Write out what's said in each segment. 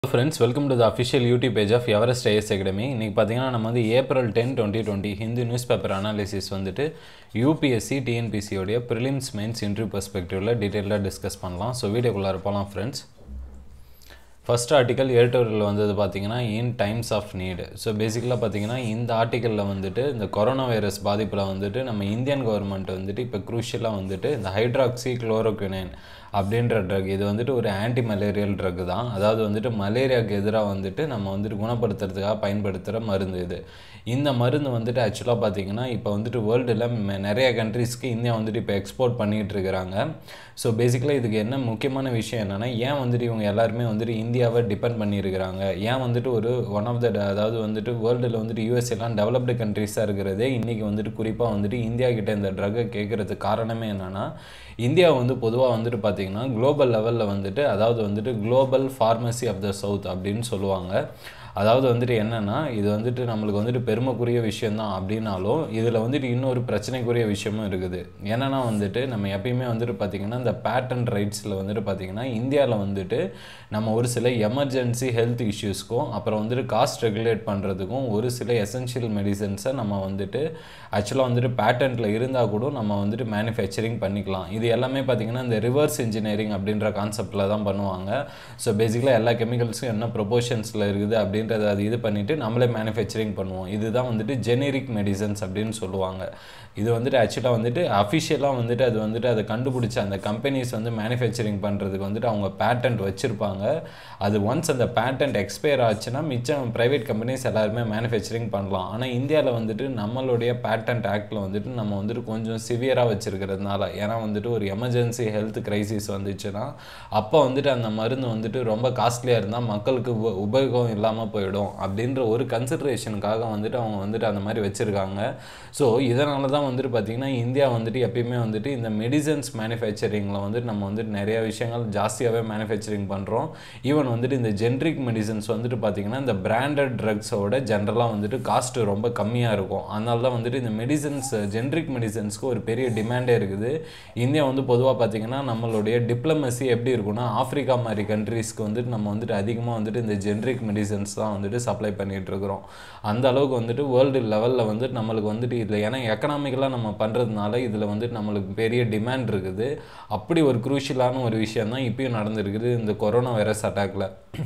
friends welcome to the official YouTube page of Everest IAS academy இன்றைக்கி பார்த்தீங்கன்னா நம்ம வந்து April ten twenty twenty Hindu news paper analysis வந்துட்டு UPSC டிஎன்பிசியோடைய prelims mains interview பெர்ஸ்பெக்டிவில் டீட்டெயிலாக டிஸ்கஸ் பண்ணலாம் ஸோ வீடியோக்குள்ளார போகலாம் ஃப்ரெண்ட்ஸ் ஃபர்ஸ்ட் ஆர்டிக்கல் ஏர்டோரில் வந்தது பார்த்தீங்கன்னா in times of need so பேசிக்கலாக பார்த்தீங்கன்னா இந்த ஆர்டிக்கலில் வந்துட்டு இந்த கொரோனா வைரஸ் பாதிப்பில் வந்துட்டு நம்ம இந்தியன் கவர்மெண்ட் வந்துட்டு இப்போ குரூஷியலாக வந்துட்டு இந்த ஹைட்ராக்சி குளோரோக்வினைன் அப்படின்ற ட்ரக் இது வந்துட்டு ஒரு ஆன்டி மலேரியல் ட்ரக் தான் அதாவது வந்துட்டு மலேரியாவுக்கு எதிராக வந்துட்டு நம்ம வந்துட்டு குணப்படுத்துறதுக்காக பயன்படுத்துகிற மருந்து இது இந்த மருந்து வந்துட்டு ஆக்சுவலாக பார்த்தீங்கன்னா இப்போ வந்துட்டு வேர்ல்டில் நிறைய கண்ட்ரீஸ்க்கு இந்தியா வந்துட்டு இப்போ எக்ஸ்போர்ட் பண்ணிகிட்டு இருக்கிறாங்க ஸோ பேசிக்கலாக இதுக்கு என்ன முக்கியமான விஷயம் என்னென்னா ஏன் வந்துட்டு இவங்க எல்லாருமே வந்துட்டு இந்தியாவை டிபெண்ட் பண்ணியிருக்கிறாங்க ஏன் வந்துட்டு ஒரு ஒன் ஆஃப் த அதாவது வந்துட்டு வேர்ல்டில் வந்துட்டு யூஎஸ் எல்லாம் டெவலப்டு கண்ட்ரீஸாக இருக்கிறதே இன்றைக்கி வந்துட்டு குறிப்பாக வந்துட்டு இந்தியா கிட்ட இந்த ட்ரக்கை கேட்குறதுக்கு காரணமே என்னென்னா இந்தியா வந்து பொதுவாக வந்துட்டு பார்த்திங்கன்னா குளோபல் லெவலில் வந்துட்டு அதாவது வந்துட்டு global pharmacy of the south அப்படின்னு சொல்லுவாங்க அதாவது வந்துட்டு என்னென்னா இது வந்துட்டு நம்மளுக்கு வந்துட்டு பெருமைக்குரிய விஷயந்தான் அப்படின்னாலும் இதில் வந்துட்டு இன்னொரு பிரச்சனைக்குரிய விஷயமும் இருக்குது என்னென்னா வந்துட்டு நம்ம எப்பயுமே வந்துட்டு பார்த்திங்கன்னா இந்த பேட்டன் ரைட்ஸில் வந்துட்டு பார்த்திங்கன்னா இந்தியாவில் வந்துட்டு நம்ம ஒரு சில எமர்ஜென்சி ஹெல்த் இஷ்யூஸ்க்கும் அப்புறம் வந்துட்டு காஸ்ட் ரெகுலேட் பண்ணுறதுக்கும் ஒரு சில எசென்ஷியல் மெடிசன்ஸை நம்ம வந்துட்டு ஆக்சுவலாக வந்துட்டு பேட்டன்ட்டில் இருந்தால் கூட நம்ம வந்துட்டு மேனுஃபேக்சரிங் பண்ணிக்கலாம் இது எல்லாமே பார்த்திங்கன்னா இந்த ரிவர்ஸ் இன்ஜினியரிங் அப்படின்ற கான்செப்டில் தான் பண்ணுவாங்க ஸோ பேசிக்கலாக எல்லா கெமிக்கல்ஸும் என்ன ப்ரொபோஷன்ஸில் இருக்குது அப்படின்றத அது இது பண்ணிவிட்டு நம்மளே மேனுஃபேக்சரிங் பண்ணுவோம் இதுதான் வந்துட்டு ஜெனரிக் மெடிசன்ஸ் அப்படின்னு சொல்லுவாங்க இது வந்துட்டு ஆக்சுவலாக வந்துட்டு அஃபிஷியலாக வந்துட்டு அது வந்துட்டு அதை கண்டுபிடிச்ச அந்த கம்பெனிஸ் வந்து மேனுஃபேக்சரிங் பண்ணுறதுக்கு வந்துட்டு அவங்க பேட்டன்ட் வச்சுருப்பாங்க அது ஒன்ஸ் அந்த பேட்டன்ட் எக்ஸ்பயர் ஆச்சுன்னா மிச்சம் ப்ரைவேட் கம்பெனிஸ் எல்லாருமே மேனுஃபேக்சரிங் பண்ணலாம் ஆனால் இந்தியாவில் வந்துட்டு நம்மளுடைய பேட்டன்ட் ஆக்டில் வந்துட்டு நம்ம வந்துட்டு கொஞ்சம் சிவியராக வச்சுருக்கிறதுனால ஏன்னா வந்துட்டு ஒரு எமர்ஜென்சி ஹெல்த் கிரைசிஸ் வந்துச்சுன்னா அப்போ வந்துட்டு அந்த மருந்து வந்துட்டு ரொம்ப காஸ்ட்லியாக இருந்தால் மக்களுக்கு உப உபயோகம் இல்லாமல் போயிடும் அப்படின்ற ஒரு கன்சிடரேஷனுக்காக வந்துட்டு அவங்க வந்துட்டு அந்த மாதிரி வச்சுருக்காங்க ஸோ இதனால தான் வந்துட்டு பார்த்திங்கன்னா இந்தியா வந்துட்டு எப்பயுமே வந்துட்டு இந்த மெடிசன்ஸ் மேனுஃபேக்சரிங்கில் வந்துட்டு நம்ம வந்துட்டு நிறைய விஷயங்கள் ஜாஸ்தியாகவே மேனுஃபேக்சரிங் பண்ணுறோம் ஈவன் வந்துட்டு இந்த ஜென்ரிக் மெடிசன்ஸ் வந்துட்டு பார்த்திங்கன்னா இந்த பிராண்டட் ட்ரக்ஸோட ஜென்ரலாக வந்துட்டு காஸ்ட்டு ரொம்ப கம்மியாக இருக்கும் அதனால தான் வந்துட்டு இந்த மெடிசன்ஸ் ஜென்ரிக் மெடிசன்ஸ்க்கு ஒரு பெரிய டிமாண்டே இருக்குது இந்தியா வந்து பொதுவாக பார்த்திங்கன்னா நம்மளுடைய டிப்ளமசி எப்படி இருக்குன்னா ஆஃப்ரிக்கா மாதிரி கண்ட்ரீஸ்க்கு வந்துட்டு நம்ம வந்துட்டு அதிகமாக வந்துட்டு இந்த ஜென்ரிக் மெடிசன்ஸ் தான் வந்துட்டு சப்ளை பண்ணிகிட்டு இருக்கிறோம் அந்த அளவுக்கு வந்துட்டு வேர்ல்டு லெவலில் வந்துட்டு நம்மளுக்கு வந்துட்டு இதில் ஏன்னா எக்கனாமிக்கலாக நம்ம பண்ணுறதுனால இதில் வந்துட்டு நம்மளுக்கு பெரிய டிமாண்ட் இருக்குது அப்படி ஒரு குரூஷியலான ஒரு விஷயம் தான் இப்பயும் நடந்திருக்குது இந்த கொரோனா வைரஸ் அட்டாக்ல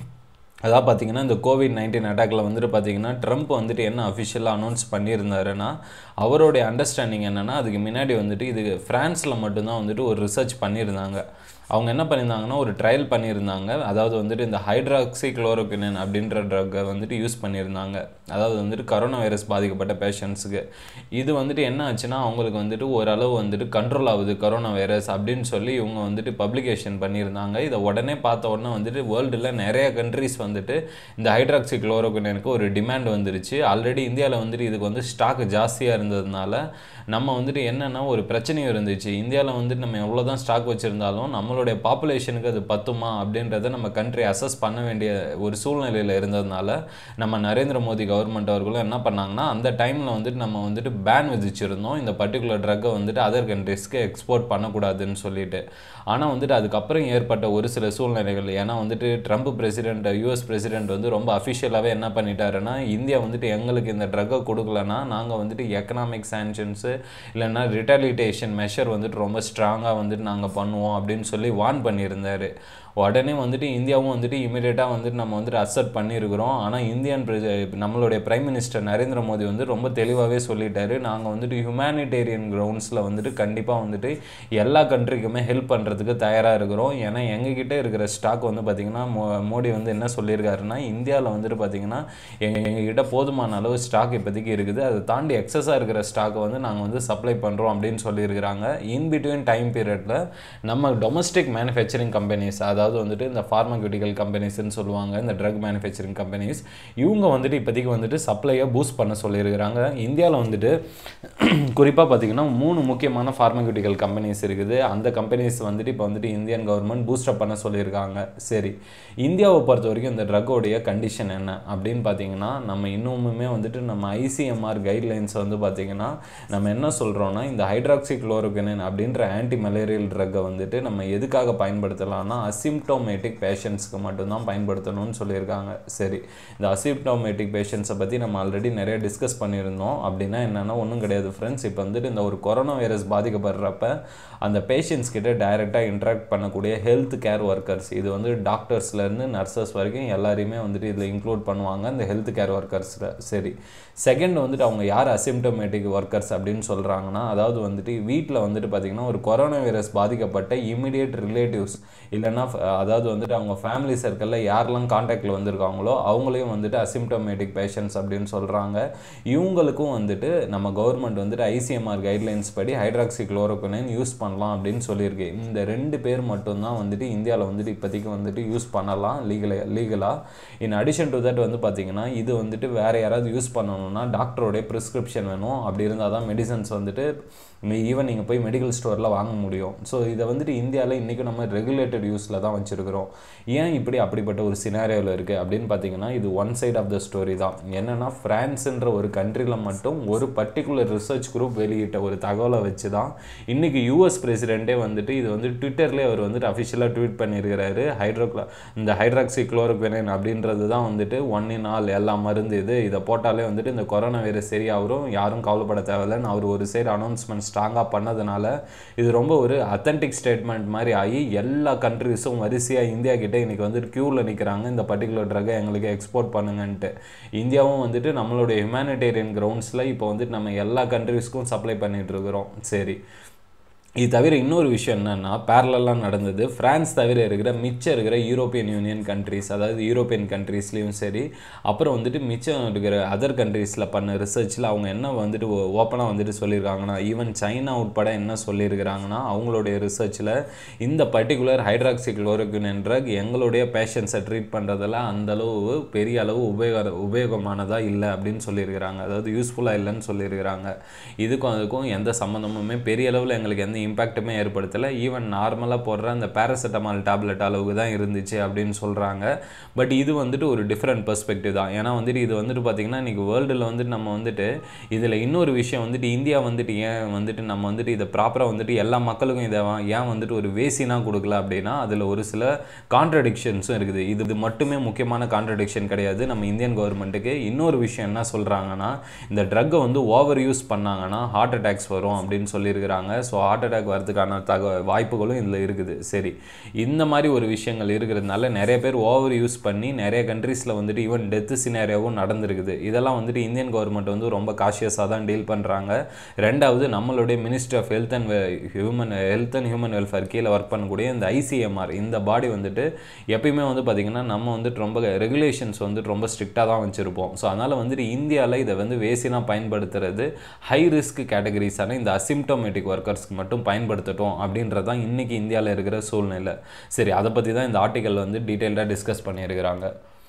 அதாவது பார்த்தீங்கன்னா இந்த கோவிட் நைன்டீன் அட்டாக்ல வந்துட்டு பார்த்தீங்கன்னா ட்ரம்ப் வந்துட்டு என்ன அஃபிஷியலாக அனௌன்ஸ் பண்ணியிருந்தாருன்னா அவருடைய அண்டர்ஸ்டாண்டிங் என்னென்னா அதுக்கு முன்னாடி வந்துட்டு இது ஃப்ரான்ஸில் மட்டும்தான் வந்துட்டு ஒரு ரிசர்ச் பண்ணியிருந்தாங்க அவங்க என்ன பண்ணியிருந்தாங்கன்னா ஒரு ட்ரையல் பண்ணியிருந்தாங்க அதாவது வந்துட்டு இந்த ஹைட்ராக்சி குளோரோபினின் அப்படின்ற ட்ரக்கை வந்துட்டு யூஸ் பண்ணியிருந்தாங்க அதாவது வந்துட்டு கரோனா வைரஸ் பாதிக்கப்பட்ட பேஷண்ட்ஸுக்கு இது வந்துட்டு என்ன ஆச்சுன்னா அவங்களுக்கு வந்துட்டு ஓரளவு வந்துட்டு கண்ட்ரோல் ஆகுது கரோனா வைரஸ் அப்படின்னு சொல்லி இவங்க வந்துட்டு பப்ளிகேஷன் பண்ணியிருந்தாங்க இதை உடனே பார்த்த உடனே வந்துட்டு வேர்ல்டில் நிறைய கண்ட்ரிஸ் வந்துட்டு இந்த ஹைட்ராக்சி குளோரோபினினுக்கு ஒரு டிமாண்ட் வந்துருச்சு ஆல்ரெடி இந்தியாவில் வந்துட்டு இதுக்கு வந்து ஸ்டாக் ஜாஸ்தியாக இருந்ததுனால நம்ம வந்துட்டு என்னென்னா ஒரு பிரச்சனையும் இருந்துச்சு இந்தியாவில் வந்துட்டு நம்ம எவ்வளோ தான் ஸ்டாக் வச்சுருந்தாலும் நம்மளுடைய பாப்புலேஷனுக்கு அது பத்துமா அப்படின்றத நம்ம கண்ட்ரி அசஸ் பண்ண வேண்டிய ஒரு சூழ்நிலையில் இருந்ததுனால நம்ம நரேந்திர மோடி கவர்மெண்ட் அவர்களும் என்ன பண்ணாங்கன்னா அந்த டைமில் வந்துட்டு நம்ம வந்துட்டு பேன் விதிச்சிருந்தோம் இந்த பர்டிகுலர் ட்ரக்கை வந்துட்டு அதர் கண்ட்ரிஸ்க்கு எக்ஸ்போர்ட் பண்ணக்கூடாதுன்னு சொல்லிட்டு ஆனால் வந்துட்டு அதுக்கப்புறம் ஏற்பட்ட ஒரு சில சூழ்நிலைகள் ஏன்னா வந்துட்டு ட்ரம்ப் பிரசிடென்ட் யூஎஸ் பிரசிடென்ட் வந்து ரொம்ப அஃபிஷியலாகவே என்ன பண்ணிட்டாருன்னா இந்தியா வந்துட்டு எங்களுக்கு இந்த ட்ரக்கை கொடுக்கலன்னா நாங்கள் வந்துட்டு எக்கனாமிக் சாங்ஷன்ஸு இல்லைன்னா ரிட்டாலிட்டேஷன் மெஷர் வந்துட்டு ரொம்ப ஸ்ட்ராங்காக வந்துட்டு நாங்கள் பண்ணுவோம் அப்படின்னு சொல்லி வார்ன் பண்ணியிருந்தார் உடனே வந்துட்டு இந்தியாவும் வந்துட்டு இமீடியட்டாக வந்துட்டு நம்ம வந்துட்டு அக்செப்ட் பண்ணியிருக்கிறோம் ஆனால் இந்தியன் நம்மளுடைய பிரைம் மினிஸ்டர் நரேந்திர மோடி வந்து ரொம்ப தெளிவாகவே சொல்லிட்டாரு நாங்கள் வந்துட்டு ஹியூமானிடேரியன் கிரவுண்ட்ஸில் வந்துட்டு கண்டிப்பாக வந்துட்டு எல்லா கண்ட்ரிக்குமே ஹெல்ப் பண்ணுறதுக்கு தயாராக இருக்கிறோம் ஏன்னா எங்ககிட்ட இருக்கிற ஸ்டாக் வந்து பார்த்திங்கன்னா மோ மோடி வந்து என்ன சொல்லியிருக்காருன்னா இந்தியாவில் வந்துட்டு பார்த்திங்கன்னா எங்கள் எங்ககிட்ட போதுமான அளவு ஸ்டாக் இப்போதைக்கு இருக்குது அதை தாண்டி எக்ஸஸாக இருக்கிற ஸ்டாக்கை வந்து நாங்கள் வந்து சப்ளை பண்ணுறோம் அப்படின்னு சொல்லியிருக்கிறாங்க இன் பிட்வீன் டைம் பீரியடில் நம்ம டொமஸ்டிக் மேனுஃபேக்சரிங் கம்பெனிஸ் அதாவது அதாவது வந்துட்டு இந்த ஃபார்மக்யூட்டிக்கல் கம்பெனிஸ்ன்னு சொல்லுவாங்க இந்த ட்ரக் மேனுஃபேக்சரிங் கம்பெனிஸ் இவங்க வந்துட்டு இப்போதைக்கு வந்துட்டு சப்ளையை பூஸ்ட் பண்ண சொல்லியிருக்கிறாங்க இந்தியாவில் வந்துட்டு குறிப்பாக பார்த்தீங்கன்னா மூணு முக்கியமான ஃபார்மக்யூட்டிக்கல் கம்பெனிஸ் இருக்குது அந்த கம்பெனிஸ் வந்துட்டு இப்போ வந்துட்டு இந்தியன் கவர்மெண்ட் பூஸ்டப் பண்ண சொல்லியிருக்காங்க சரி இந்தியாவை பொறுத்த வரைக்கும் இந்த ட்ரக்கோடைய கண்டிஷன் என்ன அப்படின்னு பார்த்தீங்கன்னா நம்ம இன்னுமுமே வந்துட்டு நம்ம ஐசிஎம்ஆர் கைட்லைன்ஸ் வந்து பார்த்திங்கன்னா நம்ம என்ன சொல்கிறோன்னா இந்த ஹைட்ராக்சி குளோரோகினின் அப்படின்ற ஆன்டி மலேரியல் ட்ரக்கை வந்துட்டு நம்ம எதுக்காக பயன்படுத்தலாம்னா அசிம் அசிம்டோமேட்டிக் பேஷண்ட்ஸ்க்கு மட்டும்தான் பயன்படுத்தணும்னு சொல்லியிருக்காங்க சரி இந்த அசிம்டோமேட்டிக் பேஷண்ட்ஸை பற்றி நம்ம ஆல்ரெடி நிறைய டிஸ்கஸ் பண்ணியிருந்தோம் அப்படின்னா என்னென்னா ஒன்றும் கிடையாது ஃப்ரெண்ட்ஸ் இப்போ வந்துட்டு இந்த ஒரு கொரோனா வைரஸ் பாதிக்கப்படுறப்ப அந்த பேஷண்ட்ஸ் கிட்ட டைரெக்டாக இன்ட்ராக்ட் பண்ணக்கூடிய ஹெல்த் கேர் ஒர்க்கர்ஸ் இது வந்து டாக்டர்ஸ்லேருந்து நர்சஸ் வரைக்கும் எல்லாரையுமே வந்துட்டு இதில் இன்க்ளூட் பண்ணுவாங்க இந்த ஹெல்த் கேர் ஒர்க்கர்ஸில் சரி செகண்ட் வந்துட்டு அவங்க யார் அசிம்டோமேட்டிக் ஒர்க்கர்ஸ் அப்படின்னு சொல்கிறாங்கன்னா அதாவது வந்துட்டு வீட்டில் வந்துட்டு பார்த்திங்கன்னா ஒரு கொரோனா வைரஸ் பாதிக்கப்பட்ட இமிடியேட் ரிலேட்டிவ்ஸ் இல்லைன்னா அதாவது வந்துட்டு அவங்க ஃபேமிலி சர்க்கிளில் யாரெல்லாம் காண்டாக்டில் வந்திருக்காங்களோ அவங்களையும் வந்துட்டு அசிம்டோமேட்டிக் பேஷண்ட்ஸ் அப்படின்னு சொல்கிறாங்க இவங்களுக்கும் வந்துட்டு நம்ம கவர்மெண்ட் வந்துட்டு ஐசிஎம்ஆர் கைட்லைன்ஸ் படி ஹைட்ராக்சி குளோரோகுனைன் யூஸ் பண்ணலாம் அப்படின்னு சொல்லியிருக்கு இந்த ரெண்டு பேர் மட்டும்தான் வந்துட்டு இந்தியாவில் வந்துட்டு இப்போதைக்கு வந்துட்டு யூஸ் பண்ணலாம் லீகல லீகலாக இன் அடிஷன் டு தட் வந்து பார்த்திங்கன்னா இது வந்துட்டு வேறு யாராவது யூஸ் பண்ணணும்னா டாக்டரோடைய ப்ரிஸ்கிரிப்ஷன் வேணும் அப்படி இருந்தால் தான் மெடிசன்ஸ் வந்துட்டு ஈவன் நீங்கள் போய் மெடிக்கல் ஸ்டோரில் வாங்க முடியும் ஸோ இதை வந்துட்டு இந்தியாவில் இன்றைக்கி நம்ம ரெகுலேட்டட் யூஸில் தான் வச்சுருக்கிறோம் ஏன் இப்படி அப்படிப்பட்ட ஒரு சினாரியோவில் இருக்குது அப்படின்னு பார்த்தீங்கன்னா இது one side of the story தான் என்னென்னா ஃப்ரான்ஸுன்ற ஒரு கண்ட்ரியில் மட்டும் ஒரு பர்டிகுலர் ரிசர்ச் குரூப் வெளியிட்ட ஒரு தகவலை வச்சு தான் இன்றைக்கி யூஎஸ் பிரசிடெண்ட்டே வந்துட்டு இது வந்து ட்விட்டர்லேயே அவர் வந்துட்டு அஃபிஷியலாக ட்வீட் பண்ணியிருக்கிறாரு ஹைட்ரோக்ளா இந்த ஹைட்ராக்சி குளோரோக்வினைன் அப்படின்றது தான் வந்துட்டு ஒன் இன் ஆல் எல்லா மருந்து இது இதை போட்டாலே வந்துட்டு இந்த கொரோனா வைரஸ் சரியாகும் யாரும் கவலைப்பட தேவையில்லைன்னு அவர் ஒரு சைடு அனௌன்ஸ்மெண்ட் ஸ்ட்ராங்காக பண்ணதுனால இது ரொம்ப ஒரு அத்தன்டிக் ஸ்டேட்மெண்ட் மாதிரி ஆகி எல்லா கண்ட்ரிஸும் வரிசையாக இந்தியா கிட்டே இன்றைக்கி வந்துட்டு க்யூவில் நிற்கிறாங்க இந்த பர்டிகுலர் ட்ரக்கை எங்களுக்கு எக்ஸ்போர்ட் பண்ணுங்கன்ட்டு இந்தியாவும் வந்துட்டு நம்மளுடைய ஹியூமானிட்டேரியன் கிரவுண்ட்ஸில் இப்போ வந்துட்டு நம்ம எல்லா கண்ட்ரிஸ்க்கும் சப்ளை பண்ணிகிட்டு இருக்கிறோம் சரி இது தவிர இன்னொரு விஷயம் என்னென்னா பேரலாம் நடந்தது ஃப்ரான்ஸ் தவிர இருக்கிற மிச்சம் இருக்கிற யூரோப்பியன் யூனியன் கண்ட்ரிஸ் அதாவது யூரோப்பியன் கண்ட்ரீஸ்லேயும் சரி அப்புறம் வந்துட்டு மிச்சம் இருக்கிற அதர் கண்ட்ரீஸில் பண்ண ரிசர்ச்சில் அவங்க என்ன வந்துட்டு ஓப்பனாக வந்துட்டு சொல்லியிருக்காங்கன்னா ஈவன் சைனா உட்பட என்ன சொல்லியிருக்கிறாங்கன்னா அவங்களுடைய ரிசர்ச்சில் இந்த பர்டிகுலர் ஹைட்ராக்சி குளோரோக்வின் ட்ரக் எங்களுடைய பேஷண்ட்ஸை ட்ரீட் பண்ணுறதில் அந்தளவு பெரிய அளவு உபயோக உபயோகமானதாக இல்லை அப்படின்னு சொல்லியிருக்கிறாங்க அதாவது யூஸ்ஃபுல்லாக இல்லைன்னு சொல்லியிருக்கிறாங்க இதுக்கும் அதுக்கும் எந்த சம்மந்தமுமே பெரிய அளவில் எங்களுக்கு எந்த இம்பேக்ட்டுமே ஏற்படுத்தலை ஈவன் நார்மலாக போடுற அந்த பேராசிட்டமால் டேப்லெட் அளவுக்கு தான் இருந்துச்சு அப்படின்னு சொல்கிறாங்க பட் இது வந்துட்டு ஒரு டிஃப்ரெண்ட் பெர்ஸ்பெக்டிவ் தான் ஏன்னா வந்துட்டு இது வந்துட்டு பார்த்திங்கன்னா இன்றைக்கி வேர்ல்டில் வந்துட்டு நம்ம வந்துட்டு இதில் இன்னொரு விஷயம் வந்துட்டு இந்தியா வந்துட்டு ஏன் வந்துட்டு நம்ம வந்துட்டு இதை ப்ராப்பராக வந்துட்டு எல்லா மக்களுக்கும் இதை ஏன் வந்துட்டு ஒரு வேசினாக கொடுக்கல அப்படின்னா அதில் ஒரு சில கான்ட்ரடிக்ஷன்ஸும் இருக்குது இது இது மட்டுமே முக்கியமான கான்ட்ரடிக்ஷன் கிடையாது நம்ம இந்தியன் கவர்மெண்ட்டுக்கு இன்னொரு விஷயம் என்ன சொல்கிறாங்கன்னா இந்த ட்ரக்கை வந்து ஓவர் யூஸ் பண்ணாங்கன்னா ஹார்ட் அட்டாக்ஸ் வரும் அப்படின்னு சொல்லியிருக்கிறாங்க ஸோ ஹார்ட் அட்டாக் வரதுக்கான தக வாய்ப்புகளும் இதில் இருக்குது சரி இந்த மாதிரி ஒரு விஷயங்கள் இருக்கிறதுனால நிறைய பேர் ஓவர் யூஸ் பண்ணி நிறைய கண்ட்ரீஸில் வந்துட்டு ஈவன் டெத்து சினாரியாவும் நடந்திருக்குது இதெல்லாம் வந்துட்டு இந்தியன் கவர்மெண்ட் வந்து ரொம்ப காஷியஸாக தான் டீல் பண்ணுறாங்க ரெண்டாவது நம்மளுடைய ministry of health and human health and human welfare கீழே ஒர்க் பண்ணக்கூடிய இந்த ஐசிஎம்ஆர் இந்த பாடி வந்துட்டு எப்பயுமே வந்து பார்த்திங்கன்னா நம்ம வந்துட்டு ரொம்ப ரெகுலேஷன்ஸ் வந்துட்டு ரொம்ப ஸ்ட்ரிக்டாக தான் வச்சுருப்போம் ஸோ அதனால் வந்துட்டு இந்தியாவில் இதை வந்து வேசினாக பயன்படுத்துறது ஹை ரிஸ்க் கேட்டகரிஸான இந்த அசிம்டோமேட்டிக் ஒர்க்கர்ஸ்க்கு மட்டும் பயன்படுத்தட்டும் அப்படின்றது தான் இன்றைக்கி இந்தியாவில் இருக்கிற சூழ்நிலை சரி அதை பற்றி தான் இந்த ஆர்டிக்கல் வந்து டீட்டெயில்டாக டிஸ்கஸ் பண்ணியிருக்கிறாங்க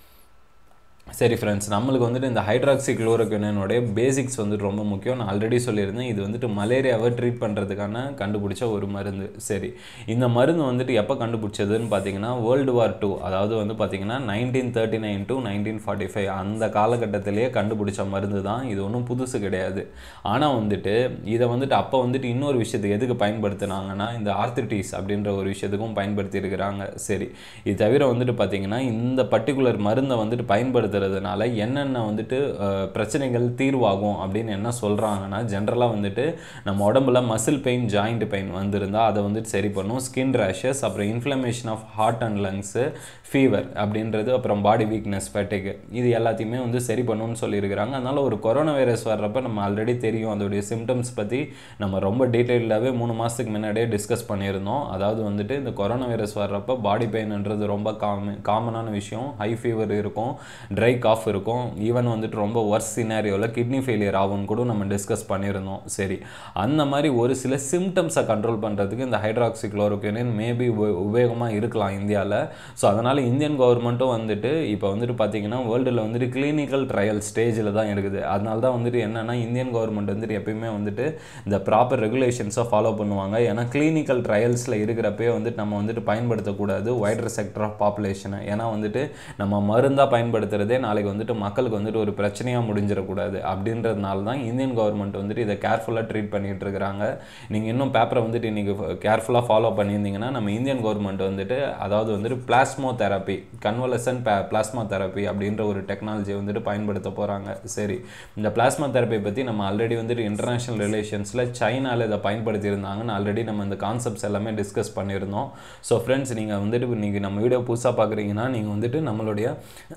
சரி ஃப்ரெண்ட்ஸ் நம்மளுக்கு வந்துட்டு இந்த ஹைட்ராக்சி குளோரோக்வினுடைய பேசிக்ஸ் வந்துட்டு ரொம்ப முக்கியம் நான் ஆல்ரெடி சொல்லியிருந்தேன் இது வந்துட்டு மலேரியாவை ட்ரீட் பண்ணுறதுக்கான கண்டுபிடிச்ச ஒரு மருந்து சரி இந்த மருந்து வந்துட்டு எப்போ கண்டுபிடிச்சதுன்னு பார்த்தீங்கன்னா வேர்ல்டு வார் டூ அதாவது வந்து பார்த்தீங்கன்னா nineteen thirty nine to nineteen forty five அந்த காலகட்டத்திலேயே கண்டுபிடிச்ச மருந்து தான் இது ஒன்றும் புதுசு கிடையாது ஆனால் வந்துட்டு இதை வந்துட்டு அப்போ வந்துட்டு இன்னொரு விஷயத்துக்கு எதுக்கு பயன்படுத்தினாங்கன்னா இந்த ஆர்த்திட்டிஸ் அப்படின்ற ஒரு விஷயத்துக்கும் பயன்படுத்தி இருக்கிறாங்க சரி இது தவிர வந்துட்டு பார்த்தீங்கன்னா இந்த பர்டிகுலர் மருந்தை வந்துட்டு பயன்படுத்த பயன்படுத்துறதுனால என்னென்ன வந்துட்டு பிரச்சனைகள் தீர்வாகும் அப்படின்னு என்ன சொல்கிறாங்கன்னா ஜென்ரலாக வந்துட்டு நம்ம உடம்புல மசில் பெயின் ஜாயிண்ட் பெயின் வந்திருந்தால் அதை வந்துட்டு சரி பண்ணும் ஸ்கின் ரேஷஸ் அப்புறம் inflammation of heart and lungs fever அப்படின்றது அப்புறம் பாடி வீக்னஸ் ஃபேட்டிக் இது எல்லாத்தையுமே வந்து சரி பண்ணும்னு சொல்லியிருக்கிறாங்க அதனால் ஒரு கொரோனா வைரஸ் வர்றப்ப நம்ம ஆல்ரெடி தெரியும் அதோடைய சிம்டம்ஸ் பற்றி நம்ம ரொம்ப டீட்டெயில்டாகவே மூணு மாதத்துக்கு முன்னாடியே டிஸ்கஸ் பண்ணியிருந்தோம் அதாவது வந்துட்டு இந்த கொரோனா வைரஸ் வர்றப்ப பாடி பெயின்ன்றது ரொம்ப காம காமனான விஷயம் ஹை ஃபீவர் இருக்கும் ட்ரை காஃப் இருக்கும் ஈவன் வந்துட்டு ரொம்ப ஒர்ஸ் சினாரியோவில் கிட்னி ஃபெயிலியர் ஆகும்னு கூட நம்ம டிஸ்கஸ் பண்ணியிருந்தோம் சரி அந்த மாதிரி ஒரு சில சிம்டம்ஸை கண்ட்ரோல் பண்ணுறதுக்கு இந்த ஹைட்ராக்சி குளோரோக்வினின் மேபி உபயோகமாக இருக்கலாம் இந்தியாவில் ஸோ அதனால் இந்தியன் கவர்மெண்ட்டும் வந்துட்டு இப்போ வந்துட்டு பார்த்தீங்கன்னா வேர்ல்டில் வந்துட்டு கிளினிக்கல் ட்ரையல் ஸ்டேஜில் தான் இருக்குது அதனால தான் வந்துட்டு என்னென்னா இந்தியன் கவர்மெண்ட் வந்துட்டு எப்பயுமே வந்துட்டு இந்த ப்ராப்பர் ரெகுலேஷன்ஸை ஃபாலோ பண்ணுவாங்க ஏன்னா கிளினிக்கல் ட்ரையல்ஸில் இருக்கிறப்பே வந்துட்டு நம்ம வந்துட்டு பயன்படுத்தக்கூடாது வைடர் செக்டர் ஆஃப் பாப்புலேஷனை ஏன்னா வந்துட்டு நம்ம மருந்தாக பயன்படுத்துகிறதே அப்படின்றதே நாளைக்கு வந்துட்டு மக்களுக்கு வந்துட்டு ஒரு பிரச்சனையாக முடிஞ்சிடக்கூடாது அப்படின்றதுனால தான் இந்தியன் கவர்மெண்ட் வந்துட்டு இதை கேர்ஃபுல்லாக ட்ரீட் பண்ணிட்டு இருக்கிறாங்க நீங்கள் இன்னும் பேப்பரை வந்துட்டு இன்றைக்கி கேர்ஃபுல்லாக ஃபாலோ பண்ணியிருந்தீங்கன்னா நம்ம இந்தியன் கவர்மெண்ட் வந்துட்டு அதாவது வந்துட்டு plasma therapy convalescent plasma therapy அப்படின்ற ஒரு டெக்னாலஜியை வந்துட்டு பயன்படுத்த போகிறாங்க சரி இந்த பிளாஸ்மா தெரப்பி பற்றி நம்ம ஆல்ரெடி வந்துட்டு இன்டர்நேஷ்னல் ரிலேஷன்ஸில் சைனாவில் இதை பயன்படுத்தியிருந்தாங்கன்னு ஆல்ரெடி நம்ம இந்த கான்செப்ட்ஸ் எல்லாமே டிஸ்கஸ் பண்ணியிருந்தோம் ஸோ ஃப்ரெண்ட்ஸ் நீங்கள் வந்துட்டு இன்றைக்கி நம்ம வீடியோ புதுசாக பார்க்குறீங்கன்னா நீங்கள் வந்துட்டு நம்மளுடைய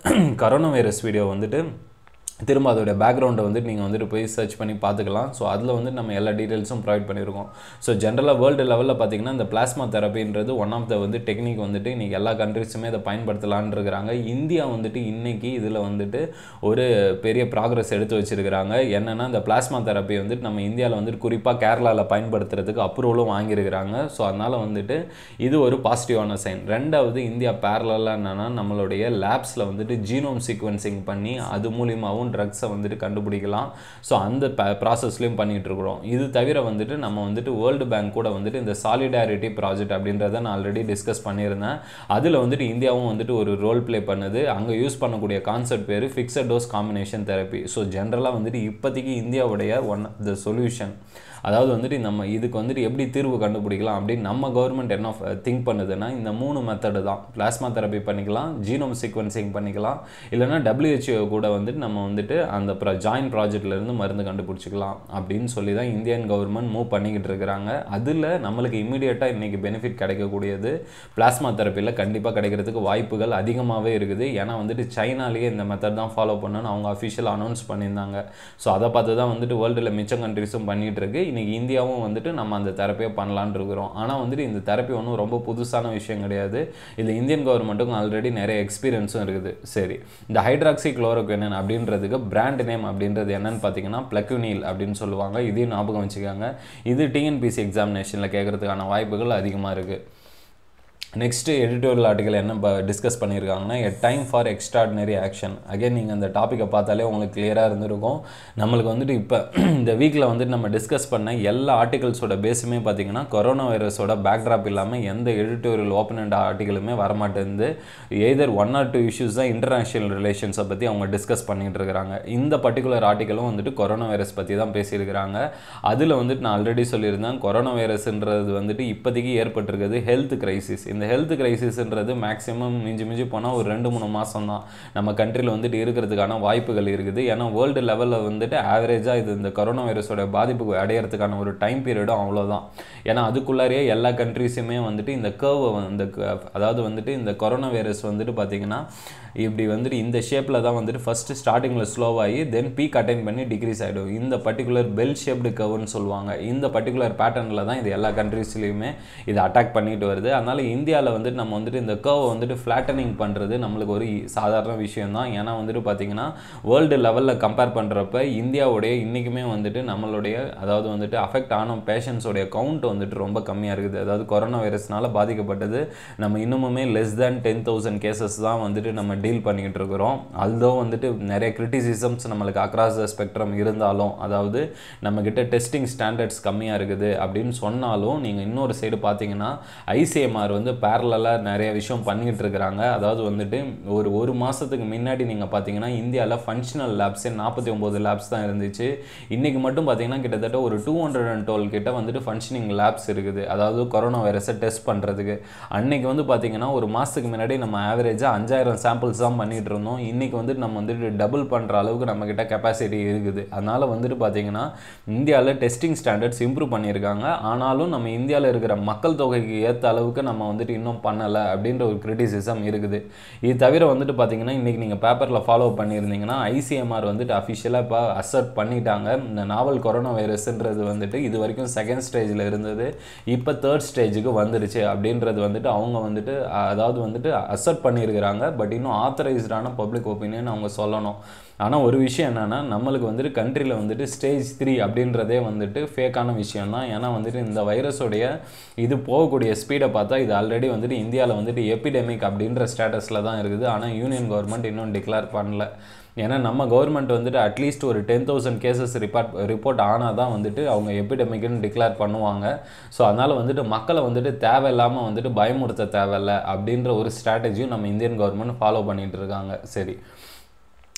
கரோனா வைரஸ் வீடியோ வந்துட்டு திரும்ப அதோடைய பேக்ரவுண்டை வந்துட்டு நீங்கள் வந்துட்டு போய் சர்ச் பண்ணி பார்த்துக்கலாம் ஸோ அதில் வந்து நம்ம எல்லா டீட்டெயில்ஸும் ப்ரொவைட் பண்ணியிருக்கோம் ஸோ ஜென்ரலாக வேர்ல்டு லெவலில் பார்த்தீங்கன்னா இந்த பிளாஸ்மா தெரப்பின்றது ஒன் ஆஃப் த வந்து டெக்னிக் வந்துட்டு இன்றைக்கி எல்லா கண்ட்ரிஸுமே இதை பயன்படுத்தலான்னு இருக்கிறாங்க இந்தியா வந்துட்டு இன்றைக்கி இதில் வந்துட்டு ஒரு பெரிய ப்ராக்ரஸ் எடுத்து வச்சிருக்கிறாங்க என்னென்னா இந்த பிளாஸ்மா தெரப்பி வந்துட்டு நம்ம இந்தியாவில் வந்துட்டு குறிப்பாக கேரளாவில் பயன்படுத்துறதுக்கு அப்ரூவலும் வாங்கியிருக்கிறாங்க ஸோ அதனால் வந்துட்டு இது ஒரு பாசிட்டிவான சைன் ரெண்டாவது இந்தியா பேரலாக என்னென்னா நம்மளுடைய லேப்ஸில் வந்துட்டு ஜீனோம் சீக்வன்சிங் பண்ணி அது மூலியமாகவும் ட்ரக்ஸை வந்துட்டு கண்டுபிடிக்கலாம் ஸோ அந்த ப்ராசஸ்லையும் பண்ணிகிட்டு இருக்கிறோம் இது தவிர வந்துட்டு நம்ம வந்துட்டு வேர்ல்டு பேங்க் கூட வந்துட்டு இந்த சாலிடாரிட்டி ப்ராஜெக்ட் அப்படின்றத நான் ஆல்ரெடி டிஸ்கஸ் பண்ணியிருந்தேன் அதில் வந்துட்டு இந்தியாவும் வந்துட்டு ஒரு ரோல் ப்ளே பண்ணுது அங்கே யூஸ் பண்ணக்கூடிய கான்செப்ட் பேர் fixed dose combination therapy so ஜென்ரலாக வந்துட்டு இப்போதைக்கு இந்தியாவுடைய ஒன் த சொல்யூஷன் அதாவது வந்துட்டு நம்ம இதுக்கு வந்துட்டு எப்படி தீர்வு கண்டுபிடிக்கலாம் அப்படின்னு நம்ம கவர்மெண்ட் என்ன திங்க் பண்ணுதுன்னா இந்த மூணு மெத்தடு தான் பிளாஸ்மா தெரப்பி பண்ணிக்கலாம் ஜீனோம் சீக்வன்சிங் பண்ணிக்கலாம் இல்லைனா டபிள்யூஹெச்ஓ கூட வந்துட்டு நம்ம வந்துட்டு அந்த ப்ர ஜாயின் ப்ராஜெக்ட்லேருந்து மருந்து கண்டுபிடிச்சிக்கலாம் அப்படின்னு சொல்லி தான் இந்தியன் கவர்மெண்ட் மூவ் பண்ணிக்கிட்டு இருக்கிறாங்க அதில் நம்மளுக்கு இமீடியட்டாக இன்றைக்கி பெனிஃபிட் கிடைக்கக்கூடியது பிளாஸ்மா தெரப்பியில் கண்டிப்பாக கிடைக்கிறதுக்கு வாய்ப்புகள் அதிகமாகவே இருக்குது ஏன்னா வந்துட்டு சைனாலேயே இந்த மெத்தட் தான் ஃபாலோ பண்ணணும்னு அவங்க அஃபிஷியல் அனௌன்ஸ் பண்ணியிருந்தாங்க ஸோ அதை பார்த்து தான் வந்துட்டு வேர்ல்டில் மிச்ச கண்ட்ரிஸும் பண்ணிகிட்டு இருக்கு இன்றைக்கி இந்தியாவும் வந்துட்டு நம்ம அந்த தெரப்பியை பண்ணலான் இருக்கிறோம் ஆனால் வந்துட்டு இந்த தெரப்பி ஒன்றும் ரொம்ப புதுசான விஷயம் கிடையாது இதில் இந்தியன் கவர்மெண்ட்டுக்கும் ஆல்ரெடி நிறைய எக்ஸ்பீரியன்ஸும் இருக்குது சரி இந்த ஹைட்ராக்சி குளோரோக்வினன் அப்படின்றதுக்கு பிராண்ட் நேம் அப்படின்றது என்னன்னு பார்த்தீங்கன்னா பிளக்யூனில் அப்படின்னு சொல்லுவாங்க இதையும் ஞாபகம் வச்சுக்காங்க இது டிஎன்பிசி எக்ஸாமினேஷனில் கேட்குறதுக்கான வாய்ப்புகள் அதிகமாக இருக்குது நெக்ஸ்ட்டு எடிட்டோரியல் ஆர்டிக்கல் என்ன டிஸ்கஸ் பண்ணியிருக்காங்கன்னா a time for extraordinary action again நீங்கள் அந்த டாப்பிக்கை பார்த்தாலே உங்களுக்கு கிளியராக இருந்திருக்கும் நம்மளுக்கு வந்துட்டு இப்போ இந்த வீக்கில் வந்துட்டு நம்ம டிஸ்கஸ் பண்ண எல்லா ஆர்டிகல்ஸோட பேஸுமே பார்த்தீங்கன்னா கொரோனா வைரஸோட பேக்ட்ராப் இல்லாமல் எந்த எடிட்டோரியல் ஓப்பனண்ட் ஆர்டிக்கலுமே வரமாட்டேங்குது either one or two issues தான் இன்டர்நேஷ்னல் ரிலேஷன்ஸை பற்றி அவங்க டிஸ்கஸ் பண்ணிகிட்டு இருக்கிறாங்க இந்த பர்டிகுலர் ஆர்டிக்கலும் வந்துட்டு கொரோனா வைரஸ் பற்றி தான் பேசியிருக்கிறாங்க அதில் வந்துட்டு நான் ஆல்ரெடி சொல்லியிருந்தேன் கொரோனா வைரஸ்ன்றது வந்துட்டு இப்போதைக்கு ஏற்பட்டிருக்கிறது ஹெல்த் கிரைசிஸ் இந்த ஹெல்த் கிரைசிஸ்ன்றது மேக்ஸிமம் மிஞ்சி மிஞ்சி போனால் ஒரு ரெண்டு மூணு மாதம் தான் நம்ம கண்ட்ரியில் வந்துட்டு இருக்கிறதுக்கான வாய்ப்புகள் இருக்குது ஏன்னா வேர்ல்டு லெவலில் வந்துட்டு ஆவரேஜாக இது இந்த கொரோனா வைரஸோட பாதிப்பு அடையிறதுக்கான ஒரு டைம் பீரியடும் அவ்வளோதான் ஏன்னா அதுக்குள்ளாரையே எல்லா கண்ட்ரிஸுமே வந்துட்டு இந்த கேர்வை வந்து அதாவது வந்துட்டு இந்த கொரோனா வைரஸ் வந்துட்டு பார்த்திங்கன்னா இப்படி வந்துட்டு இந்த ஷேப்பில் தான் வந்துட்டு ஃபஸ்ட்டு ஸ்டார்டிங்கில் ஸ்லோவாகி தென் பீக் அட்டைன் பண்ணி டிக்ரீஸ் ஆகிடும் இந்த பர்டிகுலர் பெல் ஷேப்டு கவர்னு சொல்லுவாங்க இந்த பர்டிகுலர் பேட்டர்னில் தான் இது எல்லா கண்ட்ரீஸ்லேயுமே இது அட்டாக் பண்ணிட்டு வருது அதனால் இந்தியாவில் வந்துட்டு நம்ம வந்துட்டு இந்த கர்வை வந்துட்டு ஃப்ளாட்டனிங் பண்ணுறது நம்மளுக்கு ஒரு சாதாரண விஷயம் தான் ஏன்னா வந்துட்டு பார்த்திங்கன்னா வேர்ல்டு லெவலில் கம்பேர் பண்ணுறப்ப இந்தியாவுடைய இன்றைக்குமே வந்துட்டு நம்மளுடைய அதாவது வந்துட்டு அஃபெக்ட் ஆன பேஷண்ட்ஸோடைய கவுண்ட் வந்துட்டு ரொம்ப கம்மியாக இருக்குது அதாவது கொரோனா வைரஸ்னால பாதிக்கப்பட்டது நம்ம இன்னமுமே less than ten thousand cases தான் வந்துட்டு நம்ம டீல் பண்ணிக்கிட்டு இருக்கிறோம் although வந்துட்டு நிறைய கிரிட்டிசிசம்ஸ் நம்மளுக்கு அக்ராஸ் த ஸ்பெக்ட்ரம் இருந்தாலும் அதாவது நம்மக்கிட்ட டெஸ்டிங் ஸ்டாண்டர்ட்ஸ் கம்மியாக இருக்குது அப்படின்னு சொன்னாலும் நீங்கள் இன்னொரு சைடு பார்த்தீங்கன்னா ஐசிஎம்ஆர் வந்து பேரலாக நிறைய விஷயம் பண்ணிக்கிட்டு இருக்கிறாங்க அதாவது வந்துட்டு ஒரு ஒரு மாதத்துக்கு முன்னாடி நீங்கள் பார்த்தீங்கன்னா இந்தியாவில் ஃபங்க்ஷனல் லேப்ஸே நாற்பத்தி ஒம்பது லேப்ஸ் தான் இருந்துச்சு இன்றைக்கி மட்டும் பார்த்தீங்கன்னா கிட்டத்தட்ட ஒரு டூ ஹண்ட்ரட் அண்ட் டுவெல் கிட்ட வந்துட்டு ஃபங்க்ஷனிங் லேப்ஸ் இருக்குது அதாவது கொரோனா வைரஸை டெஸ்ட் பண்ணுறதுக்கு அன்னைக்கு வந்து பார்த்தீங்கன்னா ஒரு மாதத்துக்கு முன்னாடி நம்ம ஆவரேஜாக அஞ்சாயிரம் சாம்பிள்ஸ் தான் பண்ணிட்டு இருந்தோம் இன்றைக்கி வந்துட்டு நம்ம வந்துட்டு டபுள் பண்ணுற அளவுக்கு நம்மக்கிட்ட கெப்பாசிட்டி இருக்குது அதனால் வந்துட்டு பார்த்தீங்கன்னா இந்தியாவில் டெஸ்டிங் ஸ்டாண்டர்ட்ஸ் இம்ப்ரூவ் பண்ணியிருக்காங்க ஆனாலும் நம்ம இந்தியாவில் இருக்கிற மக்கள் தொகைக்கு ஏற்ற அளவுக்கு நம்ம வந்துட்டு இன்னும் பண்ணலை அப்படின்ற ஒரு கிரிட்டிசிசம் இருக்குது இது தவிர வந்துட்டு பார்த்தீங்கன்னா இன்றைக்கி நீங்கள் பேப்பரில் ஃபாலோ பண்ணியிருந்தீங்கன்னா ஐசிஎம்ஆர் வந்துட்டு அஃபிஷியலாக இப்போ அசர்ட் பண்ணிட்டாங்க இந்த நாவல் கொரோனா வைரஸ்ன்றது வந்துட்டு இது வரைக்கும் செகண்ட் ஸ்டேஜில் இருந்தது இப்போ தேர்ட் ஸ்டேஜுக்கு வந்துடுச்சு அப்படின்றது வந்துட்டு அவங்க வந்துட்டு அதாவது வந்துட்டு அசர்ட் பண்ணியிருக்கிறாங்க பட் இன்னும் ஆத்தரைஸ்டான பப்ளிக் ஒப்பீனியன் அவங்க சொல்லணும் ஆனால் ஒரு விஷயம் என்னென்னா நம்மளுக்கு வந்துட்டு கண்ட்ரியில் வந்துட்டு ஸ்டேஜ் த்ரீ அப்படின்றதே வந்துட்டு ஃபேக்கான விஷயம் தான் ஏன்னா வந்துட்டு இந்த வைரஸோடைய இது போகக்கூடிய ஸ்பீடை பார்த்தா இது ஆல்ரெடி வந்துட்டு இந்தியாவில் வந்துட்டு எபிடெமிக் அப்படின்ற ஸ்டேட்டஸில் தான் இருக்குது ஆனால் யூனியன் கவர்மெண்ட் இன்னும் டிக்ளேர் பண்ணல ஏன்னா நம்ம கவர்மெண்ட் வந்துட்டு அட்லீஸ்ட் ஒரு ten thousand cases report report ஆனால் தான் வந்துட்டு அவங்க எபிடமிக்னு டிக்ளேர் பண்ணுவாங்க ஸோ அதனால் வந்துட்டு மக்களை வந்துட்டு தேவையில்லாமல் வந்துட்டு பயமுறுத்த தேவையில்ல அப்படின்ற ஒரு ஸ்ட்ராட்டஜியும் நம்ம இந்தியன் கவர்மெண்ட் ஃபாலோ பண்ணிகிட்டு இருக்காங்க சரி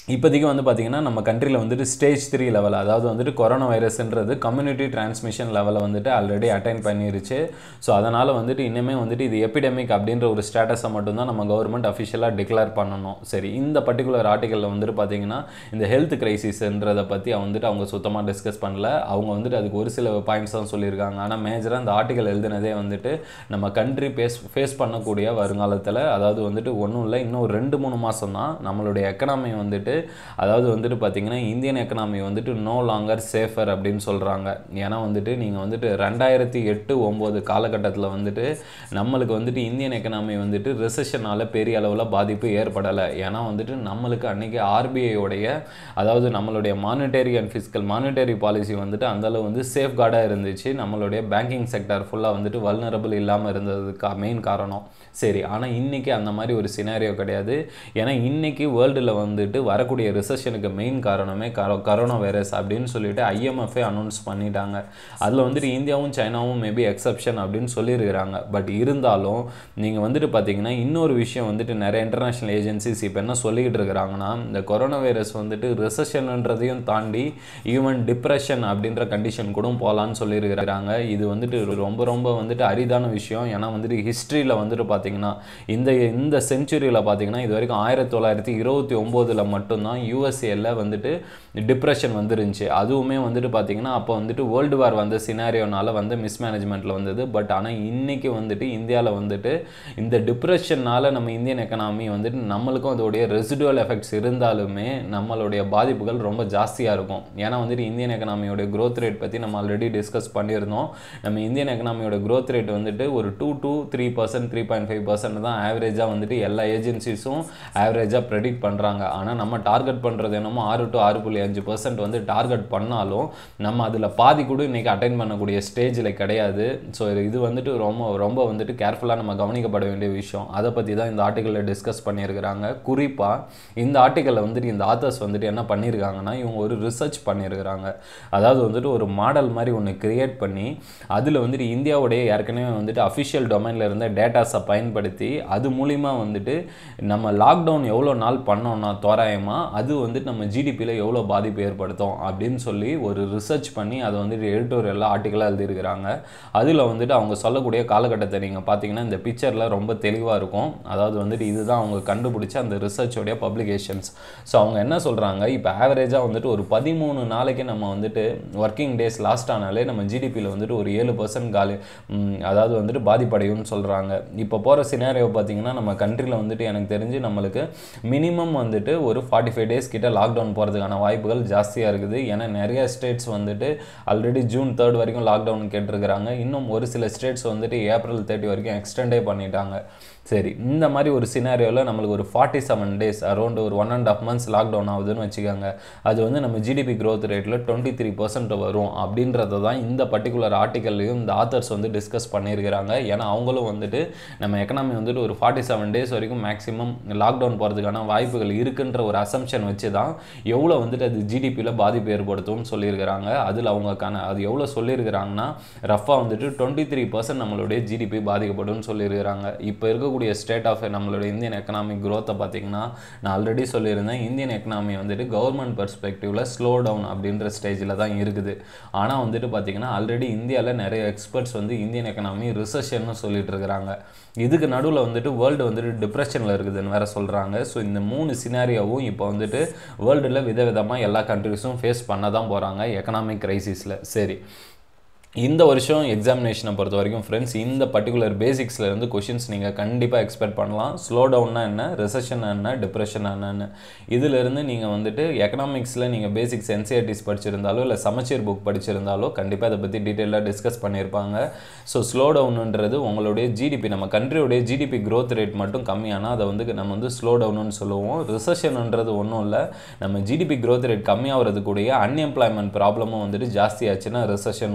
இப்போதைக்கு வந்து பார்த்திங்கன்னா நம்ம கண்ட்ரியில் வந்துட்டு ஸ்டேஜ் த்ரீ லெவல் அதாவது வந்துட்டு கொரோனா வைரஸ்ன்றது கம்யூனிட்டி டிரான்ஸ்மிஷன் லெவலில் வந்துட்டு ஆல்ரெடி அட்டைன் பண்ணிருச்சு ஸோ அதனால் வந்துட்டு இன்னுமே வந்துட்டு இது எபிடமிக் அப்படின்ற ஒரு ஸ்டேட்டஸை மட்டும்தான் நம்ம கவர்மெண்ட் அஃபிஷியலாக டிக்ளேர் பண்ணணும் சரி இந்த பர்டிகுலர் ஆர்டிக்கலில் வந்துட்டு பார்த்திங்கன்னா இந்த ஹெல்த் கிரைசிஸ்ன்றதை பற்றி வந்துட்டு அவங்க சுத்தமாக டிஸ்கஸ் பண்ணல அவங்க வந்துட்டு அதுக்கு ஒரு சில பாயிண்ட்ஸ் தான் சொல்லியிருக்காங்க ஆனால் மேஜராக இந்த ஆர்டிக்கல் எழுதினதே வந்துட்டு நம்ம கண்ட்ரி பேஸ் ஃபேஸ் பண்ணக்கூடிய வருங்காலத்தில் அதாவது வந்துட்டு ஒன்றும் இல்லை இன்னும் ஒரு ரெண்டு மூணு மாதம் தான் நம்மளுடைய எக்கனாமி வந்துட்டு அதாவது வந்துட்டு பார்த்தீங்கன்னா இந்தியன் எக்கனாமி வந்துட்டு நோ லாங்கர் சேஃபர் அப்படின்னு சொல்கிறாங்க ஏன்னா வந்துட்டு நீங்கள் வந்துட்டு ரெண்டாயிரத்தி எட்டு ஒம்பது காலகட்டத்தில் வந்துட்டு நம்மளுக்கு வந்துட்டு இந்தியன் எக்கனாமி வந்துட்டு ரிசெஷனால் பெரிய அளவில் பாதிப்பு ஏற்படலை ஏன்னா வந்துட்டு நம்மளுக்கு அன்றைக்கி ஆர்பிஐயோடைய அதாவது நம்மளுடைய monetary and fiscal monetary policy வந்துட்டு அந்தளவு வந்து சேஃப் கார்டாக இருந்துச்சு நம்மளுடைய பேங்கிங் செக்டர் ஃபுல்லாக வந்துட்டு வல்னரபிள் இல்லாமல் இருந்ததுக்கு மெயின் காரணம் சரி ஆனால் இன்றைக்கி அந்த மாதிரி ஒரு சினாரியோ கிடையாது ஏன்னா இன்றைக்கி வேர்ல்டில் வந்துட்டு வரக்கூடிய ரிசெஷனுக்கு மெயின் காரணமே கரோ கரோனா வைரஸ் அப்படின்னு சொல்லிட்டு ஐஎம்எஃபே அனௌன்ஸ் பண்ணிட்டாங்க அதில் வந்துட்டு இந்தியாவும் சைனாவும் மேபி எக்ஸப்ஷன் அப்படின்னு சொல்லியிருக்கிறாங்க பட் இருந்தாலும் நீங்கள் வந்துட்டு பார்த்தீங்கன்னா இன்னொரு விஷயம் வந்துட்டு நிறைய இன்டர்நேஷ்னல் ஏஜென்சிஸ் இப்போ என்ன சொல்லிக்கிட்டு இருக்கிறாங்கன்னா இந்த கொரோனா வைரஸ் வந்துட்டு ரிசெஷன்ன்றதையும் தாண்டி ஈவன் டிப்ரெஷன் அப்படின்ற கண்டிஷன் கூட போகலான்னு சொல்லியிருக்கிறாங்க இது வந்துட்டு ரொம்ப ரொம்ப வந்துட்டு அரிதான விஷயம் ஏன்னா வந்துட்டு ஹிஸ்ட்ரியில் வந்துட்டு பார்த்தீங்கன்னா இந்த இந்த செஞ்சுரியில் பார்த்தீங்கன்னா இது வரைக்கும் ஆயிரத்தி தொள்ளாயிரத்தி இருபத்தி ஒம்போதில் மட்டும்தான் யூஎஸ்ஏல வந்துட்டு டிப்ரெஷன் வந்துருந்துச்சு அதுவுமே வந்துட்டு பார்த்தீங்கன்னா அப்போ வந்துட்டு வேர்ல்டு வார் வந்த சினாரியோனால வந்து மிஸ்மேனேஜ்மெண்ட்டில் வந்தது பட் ஆனால் இன்னைக்கு வந்துட்டு இந்தியாவில் வந்துட்டு இந்த டிப்ரெஷனால் நம்ம இந்தியன் எக்கனாமி வந்துட்டு நம்மளுக்கும் அதோடைய ரெசிடுவல் எஃபெக்ட்ஸ் இருந்தாலுமே நம்மளுடைய பாதிப்புகள் ரொம்ப ஜாஸ்தியாக இருக்கும் ஏன்னா வந்துட்டு இந்தியன் எக்கனாமியோட க்ரோத் ரேட் பற்றி நம்ம ஆல்ரெடி டிஸ்கஸ் பண்ணியிருந்தோம் நம்ம இந்தியன் எக்கனாமியோட க்ரோத் ரேட் வந்துட்டு ஒரு two two three percent three point five percent தான் ஆவரேஜாக வந்துட்டு எல்லா ஏஜென்சிஸும் ஆவரேஜாக ப்ரெடிக்ட் பண்ணுறாங்க ஆனால் நம்ம டார்கெட் பண்ணுறது என்னமோ ஆறு டு ஆறு புள்ளி அஞ்சு பர்சன்ட் வந்து டார்கெட் பண்ணாலும் நம்ம அதில் பாதி கூட இன்றைக்கி அட்டைன் பண்ணக்கூடிய ஸ்டேஜில் கிடையாது ஸோ இது வந்துட்டு ரொம்ப ரொம்ப வந்துட்டு கேர்ஃபுல்லாக நம்ம கவனிக்கப்பட வேண்டிய விஷயம் அதை பற்றி தான் இந்த ஆர்டிக்கலில் டிஸ்கஸ் பண்ணியிருக்கிறாங்க குறிப்பாக இந்த ஆர்டிக்கலில் வந்துட்டு இந்த ஆத்தர்ஸ் வந்துட்டு என்ன பண்ணியிருக்காங்கன்னா இவங்க ஒரு ரிசர்ச் பண்ணியிருக்கிறாங்க அதாவது வந்துட்டு ஒரு மாடல் மாதிரி ஒன்று கிரியேட் பண்ணி அதில் வந்துட்டு இந்தியாவுடைய ஏற்கனவே வந்துட்டு அஃபிஷியல் டொமைனில் இருந்த டேட்டாஸை பயன்படுத்தி அது மூலிமா வந்துட்டு நம்ம லாக்டவுன் எவ்வளோ நாள் பண்ணோம்னா தோராயமாக அது வந்துட்டு நம்ம ஜிடிபியில் எவ்வளோ பாதிப்பு ஏற்படுத்தும் அப்படின்னு சொல்லி ஒரு ரிசர்ச் பண்ணி அதை வந்துட்டு எடிட்டோரியலாக ஆர்டிக்கலாக எழுதியிருக்கிறாங்க அதில் வந்துட்டு அவங்க சொல்லக்கூடிய காலகட்டத்தை நீங்கள் பார்த்தீங்கன்னா இந்த பிக்சரில் ரொம்ப தெளிவாக இருக்கும் அதாவது வந்துட்டு இதுதான் அவங்க கண்டுபிடிச்ச அந்த ரிசர்ச்சோடைய பப்ளிகேஷன்ஸ் ஸோ அவங்க என்ன சொல்கிறாங்க இப்போ ஆவரேஜாக வந்துட்டு ஒரு பதிமூணு நாளைக்கு நம்ம வந்துட்டு ஒர்க்கிங் டேஸ் லாஸ்ட் ஆனாலே நம்ம ஜிடிபியில் வந்துட்டு ஒரு ஏழு பர்சன்ட் காலி ம், அதாவது வந்துட்டு பாதிப்படையும்னு சொல்கிறாங்க இப்போ போகிற சினாரியோ பார்த்தீங்கன்னா நம்ம கண்ட்ரியில் வந்துட்டு எனக்கு தெரிஞ்சு நம்மளுக்கு மினிமம் வந்துட்டு ஒரு ஃபார்ட்டி ஃபைவ் டேஸ் கிட்ட லாக்டவுன் போகிறதுக்கான வாய்ப்புகள் ஜாஸ்தியாக இருக்குது ஏன்னா நிறைய ஸ்டேட்ஸ் வந்துட்டு ஆல்ரெடி ஜூன் தேர்ட் வரைக்கும் லாக்டவுன் கேட்டிருக்கிறாங்க இன்னும் ஒரு சில ஸ்டேட்ஸ் வந்துட்டு ஏப்ரல் தேர்ட்டி வரைக்கும் எக்ஸ்டெண்டே பண்ணிட்டாங்க சரி இந்த மாதிரி ஒரு சினாரியோவில் நம்மளுக்கு ஒரு ஃபார்ட்டி செவன் டேஸ் அரௌண்ட் ஒரு one and half months lockdown ஆகுதுன்னு வச்சுக்கோங்க அது வந்து நம்ம ஜிடிபி growth ரேட்டில் டுவெண்ட்டி த்ரீ பர்சன்ட் வரும் அப்படின்றத தான் இந்த பர்டிகுலர் ஆர்டிக்கல்லையும் இந்த ஆத்தர்ஸ் வந்து டிஸ்கஸ் பண்ணியிருக்கிறாங்க ஏன்னா அவங்களும் வந்துட்டு நம்ம எக்கனாமி வந்துட்டு ஒரு ஃபார்ட்டி செவன் டேஸ் வரைக்கும் மேக்ஸிமம் லாக்டவுன் போகிறதுக்கான வாய்ப்புகள் இருக்குன்ற ஒரு அசம்ஷன் வச்சு தான் எவ்வளோ வந்துட்டு அது ஜிடிபியில் பாதிப்பு ஏற்படுத்தும்னு சொல்லியிருக்கிறாங்க அதில் அவங்களுக்கான அது எவ்வளோ சொல்லியிருக்கிறாங்கன்னா ரஃபாக வந்துட்டு டுவெண்ட்டி த்ரீ பர்சன்ட் நம்மளுடைய ஜிடிபி பாதிக்கப்படும்னு சொல்லியிருக்கிறாங்க இப்போ இருக்கக்கூடிய ஸ்டேட் ஆஃப் நம்மளுடைய இந்தியன் எக்கனாமிக் growth-அ பார்த்தீங்கன்னா நான் ஆல்ரெடி சொல்லியிருந்தேன் இந்தியன் எக்கனாமி வந்துட்டு கவர்மெண்ட் பெர்ஸ்பெக்டிவில் ஸ்லோ டவுன் அப்படின்ற ஸ்டேஜில் தான் இருக்குது ஆனால் வந்துட்டு பார்த்தீங்கன்னா ஆல்ரெடி இந்தியாவில் நிறைய எக்ஸ்பர்ட்ஸ் வந்து இந்தியன் எக்கனாமி ரிசெஷன்னு சொல்லிட்டு இருக்கிறாங்க இதுக்கு நடுவில் வந்துட்டு வேர்ல்டு வந்துட்டு டிப்ரெஷனில் இருக்குதுன்னு வேற சொல்கிறாங்க ஸோ இந்த மூணு சினாரியோவும் இப்போ வந்துட்டு வேர்ல்டில் விதவிதமாக எல்லா கண்ட்ரிஸும் ஃபேஸ் பண்ண தான் போகிறாங்க எக்கனாமிக் கிரைசிஸில் சரி இந்த வருஷம் எக்ஸாமினேஷனை பொறுத்த வரைக்கும் ஃப்ரெண்ட்ஸ் இந்த பர்டிகுலர் பேசிக்ஸில் இருந்து கொஷின்ஸ் நீங்கள் கண்டிப்பாக எக்ஸ்பெக்ட் பண்ணலாம் ஸ்லோ டவுன்னா என்ன ரெசஷன் என்ன டிப்ரெஷன் என்னன்னு இதிலிருந்து நீங்கள் வந்துட்டு எக்கனாமிக்ஸில் நீங்கள் பேசிக்ஸ் என்சிஆர்டிஸ் படிச்சிருந்தாலோ இல்லை சமச்சீர் புக் படிச்சிருந்தாலோ கண்டிப்பாக அதை பற்றி டீட்டெயிலாக டிஸ்கஸ் பண்ணியிருப்பாங்க ஸோ ஸ்லோ டவுனுன்றது உங்களுடைய ஜிடிபி நம்ம கண்ட்ரியோடைய ஜிடிபி growth ரேட் மட்டும் கம்மியானால் அதை வந்து நம்ம வந்து ஸ்லோ டவுனுன்னு சொல்லுவோம் ரிசஷன்ன்றது ஒன்றும் இல்லை நம்ம ஜிடிபி growth ரேட் கம்மியாகிறது கூடிய அன்எம்ப்ளாய்மெண்ட் ப்ராப்ளமும் வந்துட்டு ஜாஸ்தியாச்சுன்னா ரிசஷனும் நீங்கள்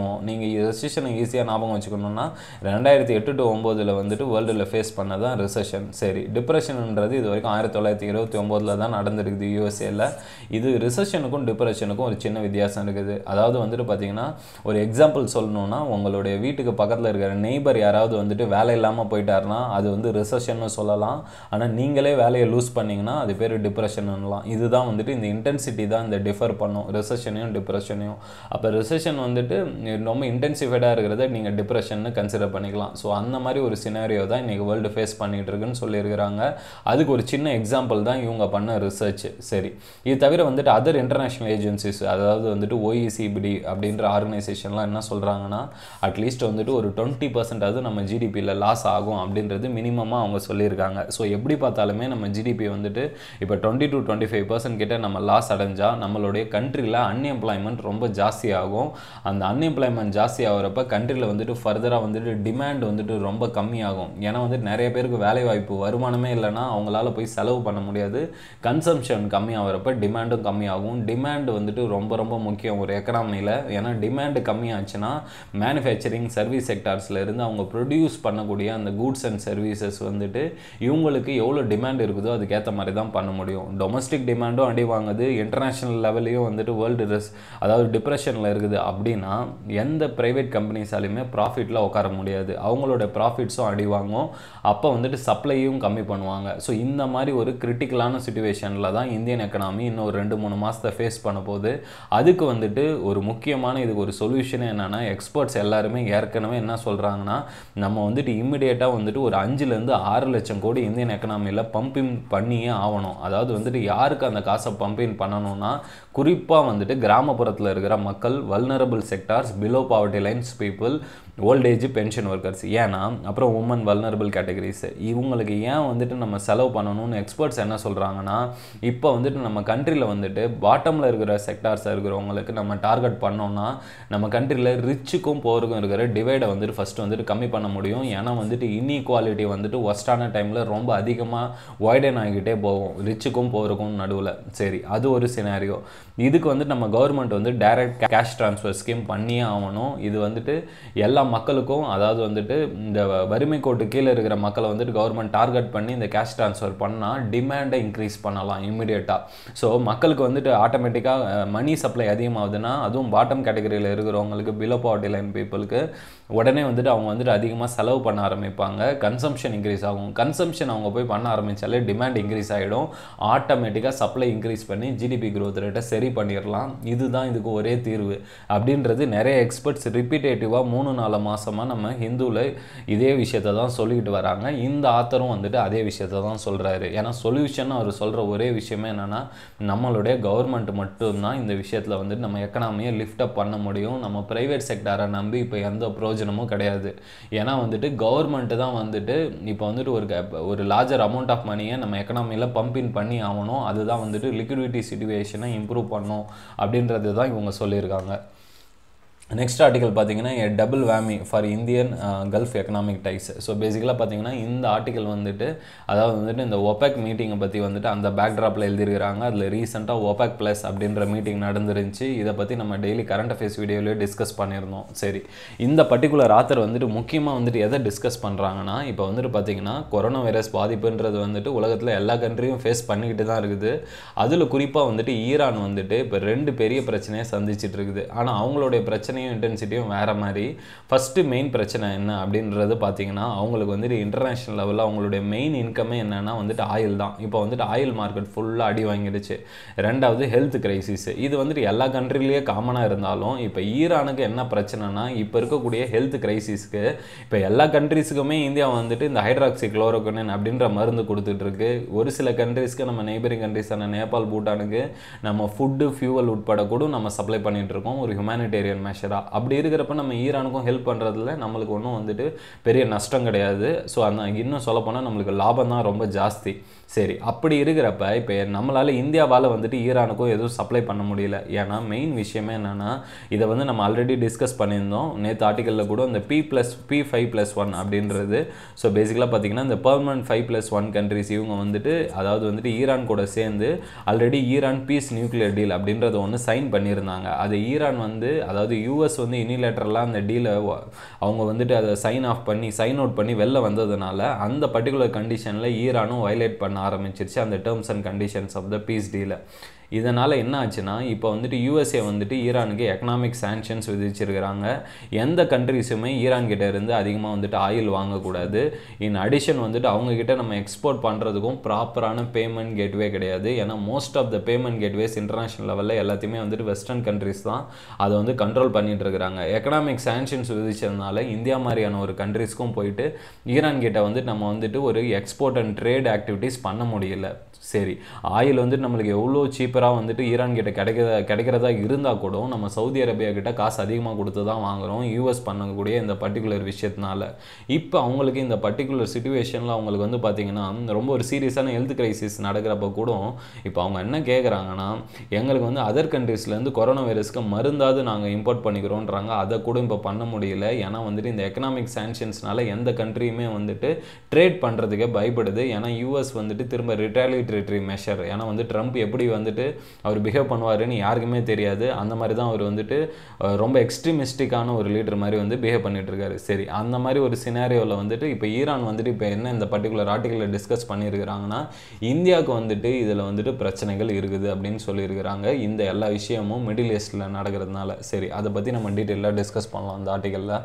நீங்கள் ரெசிஷனை ஈஸியாக ஞாபகம் வச்சுக்கணுன்னா ரெண்டாயிரத்தி எட்டு டு ஒம்போதில் வந்துட்டு வேர்ல்டில் ஃபேஸ் பண்ணதான் ரிசெஷன் சரி டிப்ரெஷன்ன்றது இது வரைக்கும் ஆயிரத்தி தொள்ளாயிரத்தி இருபத்தி ஒம்போதில் தான் நடந்திருக்குது யூஎஸ்ஏல இது ரிசெஷனுக்கும் டிப்ரெஷனுக்கும் ஒரு சின்ன வித்தியாசம் இருக்குது அதாவது வந்துட்டு பார்த்தீங்கன்னா ஒரு எக்ஸாம்பிள் சொல்லணும்னா உங்களுடைய வீட்டுக்கு பக்கத்தில் இருக்கிற நெய்பர் யாராவது வந்துட்டு வேலை இல்லாமல் போயிட்டாருன்னா அது வந்து ரிசெஷன்னு சொல்லலாம் ஆனால் நீங்களே வேலையை லூஸ் பண்ணீங்கன்னா அது பேர் டிப்ரெஷன்லாம் இதுதான் வந்துட்டு இந்த இன்டென்சிட்டி தான் இந்த டிஃபர் பண்ணும் ரிசெஷனையும் டிப்ரெஷனையும் அப்போ ரிசெஷன் வந்துட்டு ரொம்ப இன்டென்சிஃபைடாக இருக்கிறத நீங்கள் டிப்ரெஷன்னு கன்சிடர் பண்ணிக்கலாம் ஸோ அந்த மாதிரி ஒரு சினாரியோ தான் இன்றைக்கி வேர்ல்டு ஃபேஸ் பண்ணிகிட்டு இருக்குன்னு சொல்லியிருக்கிறாங்க அதுக்கு ஒரு சின்ன எக்ஸாம்பிள் தான் இவங்க பண்ண ரிசர்ச் சரி இது தவிர வந்துட்டு அதர் இன்டர்நேஷ்னல் ஏஜென்சிஸ் அதாவது வந்துட்டு ஓஇசிபிடி அப்படின்ற ஆர்கனைசேஷன்லாம் என்ன சொல்கிறாங்கன்னா அட்லீஸ்ட் வந்துட்டு ஒரு டுவெண்ட்டி பர்சன்டாவது நம்ம ஜிடிபியில் லாஸ் ஆகும் அப்படின்றது மினிமமாக அவங்க சொல்லியிருக்காங்க ஸோ எப்படி பார்த்தாலுமே நம்ம ஜிடிபி வந்துட்டு இப்போ twenty two twenty five percent கிட்ட நம்ம லாஸ் அடைஞ்சால் நம்மளுடைய கண்ட்ரியில் அன்எம்ப்ளாய்மெண்ட் ரொம்ப ஜாஸ்தியாகும் அந்த அன்எம்ப்ளாய்மெண்ட் ஜாஸ்தி ஆகிறப்ப கண்ட்ரியில் வந்துட்டு ஃபர்தராக வந்துட்டு டிமாண்ட் வந்துட்டு ரொம்ப கம்மியாகும் ஏன்னா வந்துட்டு நிறைய பேருக்கு வேலை வாய்ப்பு வருமானமே இல்லைன்னா அவங்களால போய் செலவு பண்ண முடியாது கன்சம்ஷன் கம்மியாகிறப்ப டிமாண்டும் கம்மியாகும் டிமாண்ட் வந்துட்டு ரொம்ப ரொம்ப முக்கியம் ஒரு எக்கனாமியில் ஏன்னா டிமாண்டு கம்மியாச்சுன்னா மேனுஃபேக்சரிங் சர்வீஸ் செக்டார்ஸில் இருந்து அவங்க ப்ரொடியூஸ் பண்ணக்கூடிய அந்த கூட்ஸ் அண்ட் சர்வீசஸ் வந்துட்டு இவங்களுக்கு எவ்வளோ டிமாண்ட் இருக்குதோ அதுக்கேற்ற மாதிரி தான் பண்ண முடியும் டொமஸ்டிக் டிமாண்டும் அடி வாங்குது இன்டர்நேஷ்னல் லெவல்லையும் வந்துட்டு வேர்ல்டு ரிஸ் அதாவது டிப்ரெஷனில் இருக்குது அப்படின்னா எந்த ப்ரைவேட் கம்பெனிஸாலையுமே ப்ராஃபிட்டில் உட்கார முடியாது அவங்களோட ப்ராஃபிட்ஸும் அடி வாங்கும் அப்போ வந்துட்டு சப்ளையும் கம்மி பண்ணுவாங்க ஸோ இந்த மாதிரி ஒரு கிரிட்டிக்கலான சுச்சுவேஷனில் தான் இந்தியன் எக்கனாமி இன்னும் ஒரு ரெண்டு மூணு மாதத்தை ஃபேஸ் பண்ண போகுது அதுக்கு வந்துட்டு ஒரு முக்கியமான இதுக்கு ஒரு சொல்யூஷனே என்னென்னா எக்ஸ்பர்ட்ஸ் எல்லாருமே ஏற்கனவே என்ன சொல்கிறாங்கன்னா நம்ம வந்துட்டு இம்மிடியேட்டாக வந்துட்டு ஒரு அஞ்சுலேருந்து ஆறு லட்சம் கோடி இந்தியன் எக்கனாமியில் பம்பிங் பண்ணியே ஆகணும் அதாவது வந்துட்டு யாருக்கு அந்த காசை பம்பிங் பண்ணணும்னா குறிப்பாக வந்துட்டு கிராமப்புறத்தில் இருக்கிற மக்கள் vulnerable sectors below poverty lines people old age pension workers ஏன்னா அப்புறம் உமன் வல்னரபிள் கேட்டகரிஸ் இவங்களுக்கு ஏன் வந்துட்டு நம்ம செலவு பண்ணணும்னு எக்ஸ்பர்ட்ஸ் என்ன சொல்கிறாங்கன்னா இப்போ வந்துட்டு நம்ம கண்ட்ரியில் வந்துட்டு பாட்டமில் இருக்கிற செக்டார்ஸாக இருக்கிறவங்களுக்கு நம்ம டார்கெட் பண்ணோம்னா நம்ம கண்ட்ரியில் ரிச்சுக்கும் போருக்கும் இருக்கிற டிவைடை வந்துட்டு ஃபஸ்ட்டு வந்துட்டு கம்மி பண்ண முடியும் ஏன்னா வந்துட்டு இன்இக்வாலிட்டி வந்துட்டு ஒஸ்டான டைமில் ரொம்ப அதிகமாக வைடன் ஆகிக்கிட்டே போகும் ரிச்சுக்கும் போருக்கும் நடுவில் சரி அது ஒரு சினாரியோ இதுக்கு வந்துட்டு நம்ம கவர்மெண்ட் வந்து டைரக்ட் கேஷ் ட்ரான்ஸ்ஃபர் ஸ்கீம் பண்ணியே ஆகணும் இது வந்துட்டு எல்லா மக்களுக்கும் அதாவது வந்துட்டு இந்த வறுமை கோட்டு கீழே இருக்கிற மக்களை வந்துட்டு கவர்மெண்ட் டார்கெட் பண்ணி இந்த கேஷ் ட்ரான்ஸ்ஃபர் பண்ணால் டிமாண்டை இன்க்ரீஸ் பண்ணலாம் இம்மிடியேட்டாக ஸோ மக்களுக்கு வந்துட்டு ஆட்டோமேட்டிக்காக மணி சப்ளை அதிகமாகுதுன்னா அதுவும் பாட்டம் கேட்டகரியில் இருக்கிறவங்களுக்கு பிலோ பாவர்ட்டி லைன் பீப்புளுக்கு உடனே வந்துட்டு அவங்க வந்துட்டு அதிகமாக செலவு பண்ண ஆரம்பிப்பாங்க கன்சம்ஷன் இன்க்ரீஸ் ஆகும் கன்சம்ஷன் அவங்க போய் பண்ண ஆரம்பித்தாலே டிமாண்ட் இன்க்ரீஸ் ஆகிடும் ஆட்டோமேட்டிக்காக சப்ளை இன்க்ரீஸ் பண்ணி ஜிடிபி growth ரேட்டை சரி பண்ணிடலாம் இதுதான் இதுக்கு ஒரே தீர்வு அப்படின்றது நிறைய எக்ஸ்பர்ட்ஸ் ரிப்பீட்டேட்டிவாக மூணு நாலு மாதமாக நம்ம ஹிந்துவில் இதே விஷயத்தை தான் சொல்லிக்கிட்டு வராங்க இந்த ஆத்தரும் வந்துட்டு அதே விஷயத்தை தான் சொல்கிறாரு ஏன்னா சொல்யூஷன் அவர் சொல்கிற ஒரே விஷயமே என்னென்னா நம்மளுடைய கவர்மெண்ட் மட்டும்தான் இந்த விஷயத்தில் வந்துட்டு நம்ம எக்கனாமியை லிஃப்ட் அப் பண்ண முடியும் நம்ம ப்ரைவேட் செக்டாரை நம்பி இப்போ எந்த பிரயோஜனமும் கிடையாது ஏன்னா வந்துட்டு கவர்மெண்ட்டு தான் வந்துட்டு இப்போ வந்துட்டு ஒரு க- ஒரு லார்ஜர் அமௌண்ட் ஆஃப் மணியை நம்ம எக்கனாமியில் பம்பின் பண்ணி ஆகணும் அதுதான் வந்துட்டு லிக்விடிட்டி சுச்சுவேஷனை இம்ப்ரூவ் பண்ணும் அப்படின்றது தான் இவங்க சொல்லியிருக்காங்க நெக்ஸ்ட் ஆர்டிகல் பார்த்தீங்கன்னா a double whammy for Indian gulf economic ties so பேசிக்கலாக பார்த்தீங்கன்னா இந்த ஆர்டிகல் வந்துட்டு அதாவது வந்துட்டு இந்த ஒபேக் மீட்டிங்கை பற்றி வந்துட்டு அந்த பேக்ட்ராப்பில் எழுதியிருக்கிறாங்க அதில் ரீசெண்டாக ஒபேக் ப்ளஸ் அப்படின்ற மீட்டிங் நடந்துருந்துச்சு இதை பற்றி நம்ம டெய்லி கரண்ட் அஃபேர்ஸ் வீடியோலேயே டிஸ்கஸ் பண்ணியிருந்தோம் சரி இந்த பர்டிகுலர் ஆத்தர் வந்துட்டு முக்கியமாக வந்துட்டு எதை டிஸ்கஸ் பண்ணுறாங்கன்னா இப்போ வந்துட்டு பார்த்தீங்கன்னா கொரோனா வைரஸ் பாதிப்புன்றது வந்துட்டு உலகத்தில் எல்லா கண்ட்ரியும் ஃபேஸ் பண்ணிக்கிட்டு தான் இருக்குது அதில் குறிப்பாக வந்துட்டு ஈரான் வந்துட்டு இப்போ ரெண்டு பெரிய பிரச்சனையை சந்திச்சிட்டு இருக்குது ஆனால் அவங்களுடைய பிரச்சனையும் இன்டென்சிட்டியும் வேற மாதிரி ஃபஸ்ட்டு மெயின் பிரச்சனை என்ன அப்படின்றது பார்த்தீங்கன்னா அவங்களுக்கு வந்துட்டு இன்டர்நேஷ்னல் லெவலில் அவங்களுடைய மெயின் இன்கமே என்னன்னா வந்துட்டு ஆயில் தான் இப்போ வந்துட்டு ஆயில் மார்க்கெட் ஃபுல்லாக அடி வாங்கிடுச்சு ரெண்டாவது ஹெல்த் கிரைசிஸ் இது வந்துட்டு எல்லா கண்ட்ரிலேயே காமனாக இருந்தாலும் இப்போ ஈரானுக்கு என்ன பிரச்சனைனா இப்போ இருக்கக்கூடிய ஹெல்த் கிரைசிஸ்க்கு இப்போ எல்லா கண்ட்ரிஸுக்குமே இந்தியா வந்துட்டு இந்த ஹைட்ராக்சி குளோரோகனின் அப்படின்ற மருந்து கொடுத்துட்டு இருக்கு ஒரு சில கண்ட்ரிஸ்க்கு நம்ம நெய்பரிங் கண்ட்ரிஸான நேபாள் பூட்டானுக்கு நம்ம ஃபுட்டு ஃபியூவல் உட்பட கூட நம்ம சப்ளை பண்ணிட்டு இருக்கோம் ஒரு ஹியூமானிட்டேரியன் மெஷராக அப்படி இருக்கிறப்ப நம்ம ஈரானுக்கும் ஹெல்ப் பண்ணுறதுல நம்மளுக்கு ஒன்றும் வந்துட்டு பெரிய நஷ்டம் கிடையாது ஸோ அந்த இன்னும் சொல்லப்போனால் நம்மளுக்கு லாபம் தான் ரொம்ப ஜாஸ்தி சரி அப்படி இருக்கிறப்ப இப்போ நம்மளால் இந்தியாவால் வந்துட்டு ஈரானுக்கும் எதுவும் சப்ளை பண்ண முடியல ஏன்னா மெயின் விஷயமே என்னென்னா இதை வந்து நம்ம ஆல்ரெடி டிஸ்கஸ் பண்ணியிருந்தோம் நேற்று ஆர்டிக்கலில் கூட இந்த P plus P five plus one அப்படின்றது ஸோ பேசிக்கலாக பார்த்தீங்கன்னா இந்த permanent five plus one countries இவங்க வந்துட்டு அதாவது வந்துட்டு ஈரான் கூட சேர்ந்து already Iran peace nuclear deal அப்படின்றத ஒன்று சைன் பண்ணியிருந்தாங்க அது ஈரான் வந்து அதாவது யூ யூஎஸ் வந்து இனிலேட்டரெலாம் அந்த டீலை அவங்க வந்துட்டு அதை சைன் ஆஃப் பண்ணி சைன் அவுட் பண்ணி வெளில வந்ததுனால அந்த பர்டிகுலர் கண்டிஷனில் ஈரானும் வயலேட் பண்ண ஆரம்பிச்சிருச்சு அந்த terms and conditions of the peace டீலை இதனால் என்ன ஆச்சுன்னா இப்போ வந்துட்டு யூஎஸ்ஏ வந்துட்டு ஈரானுக்கு எக்கனாமிக் சாங்ஷன்ஸ் விதிச்சிருக்கிறாங்க எந்த கண்ட்ரிஸுமே ஈரான் கிட்ட இருந்து அதிகமாக வந்துட்டு ஆயில் வாங்கக்கூடாது இன் அடிஷன் வந்துட்டு அவங்கக்கிட்ட நம்ம எக்ஸ்போர்ட் பண்ணுறதுக்கும் ப்ராப்பரான பேமெண்ட் கேட்வே கிடையாது ஏன்னா most of the payment gateways international லெவலில் எல்லாத்தையுமே வந்துட்டு வெஸ்டர்ன் கண்ட்ரிஸ் தான் அதை வந்து கண்ட்ரோல் பண்ணிட்டு இருக்கிறாங்க எக்கனாமிக் சாங்ஷன்ஸ் விதிச்சதுனால இந்தியா மாதிரியான ஒரு கண்ட்ரிஸ்க்கும் போயிட்டு ஈரான் கிட்ட வந்து நம்ம வந்துட்டு ஒரு எக்ஸ்போர்ட் அண்ட் ட்ரேட் ஆக்டிவிட்டீஸ் பண்ண முடியல சரி ஆயில் வந்துட்டு நம்மளுக்கு எவ்வளோ சீப்பராக வந்துட்டு ஈரான் கிட்ட கிடைக்கிறதா கிடைக்கிறதா இருந்தால் கூட நம்ம சவுதி அரேபியா கிட்ட காசு அதிகமாக கொடுத்து தான் வாங்குகிறோம் யூஎஸ் பண்ணக்கூடிய இந்த பர்டிகுலர் விஷயத்தினால இப்போ அவங்களுக்கு இந்த பர்டிகுலர் சுச்சுவேஷனில் அவங்களுக்கு வந்து பார்த்திங்கன்னா ரொம்ப ஒரு சீரியஸான ஹெல்த் கிரைசிஸ் நடக்கிறப்ப கூட இப்போ அவங்க என்ன கேட்குறாங்கன்னா எங்களுக்கு வந்து அதர் கண்ட்ரீஸ்லேருந்து கொரோனா வைரஸ்க்கு மருந்தாவது நாங்கள் இம்போர்ட் பண்ணிக்கிறோன்றாங்க அதை கூட இப்போ பண்ண முடியல ஏன்னா வந்துட்டு இந்த எக்கனாமிக் சாங்ஷன்ஸ்னால எந்த கண்ட்ரியுமே வந்துட்டு ட்ரேட் பண்ணுறதுக்கே பயப்படுது ஏன்னா யூஎஸ் வந்துட்டு திரும்ப ரிட்டாலிட்டரி மெஷர் ஏன்னா வந்து ட்ரம்ப் எப்படி வந்துட்டு அவர் பிஹேவ் பண்ணுவாருன்னு யாருக்குமே தெரியாது அந்த மாதிரி தான் அவர் வந்துட்டு அஹ், ரொம்ப எக்ஸ்ட்ரீமிஸ்டிக்கான ஒரு லீடர் மாதிரி வந்து பிஹேவ் பண்ணிட்டு இருக்காரு சரி அந்த மாதிரி ஒரு சினாரியோவில் வந்துட்டு இப்போ ஈரான் வந்துட்டு இப்போ என்ன இந்த பர்டிகுலர் ஆர்டிக்கலில் டிஸ்கஸ் பண்ணியிருக்கிறாங்கன்னா இந்தியாவுக்கு வந்துட்டு இதில் வந்துட்டு பிரச்சனைகள் இருக்குது அப்படின்னு சொல்லியிருக்கிறாங்க இந்த எல்லா விஷயமும் மிடில் ஈஸ்டில் நடக்கிறதுனால சரி அதை பற்றி நம்ம டீட்டெயிலாக டிஸ்கஸ் பண்ணலாம் அந்த ஆர்டிக்கலில்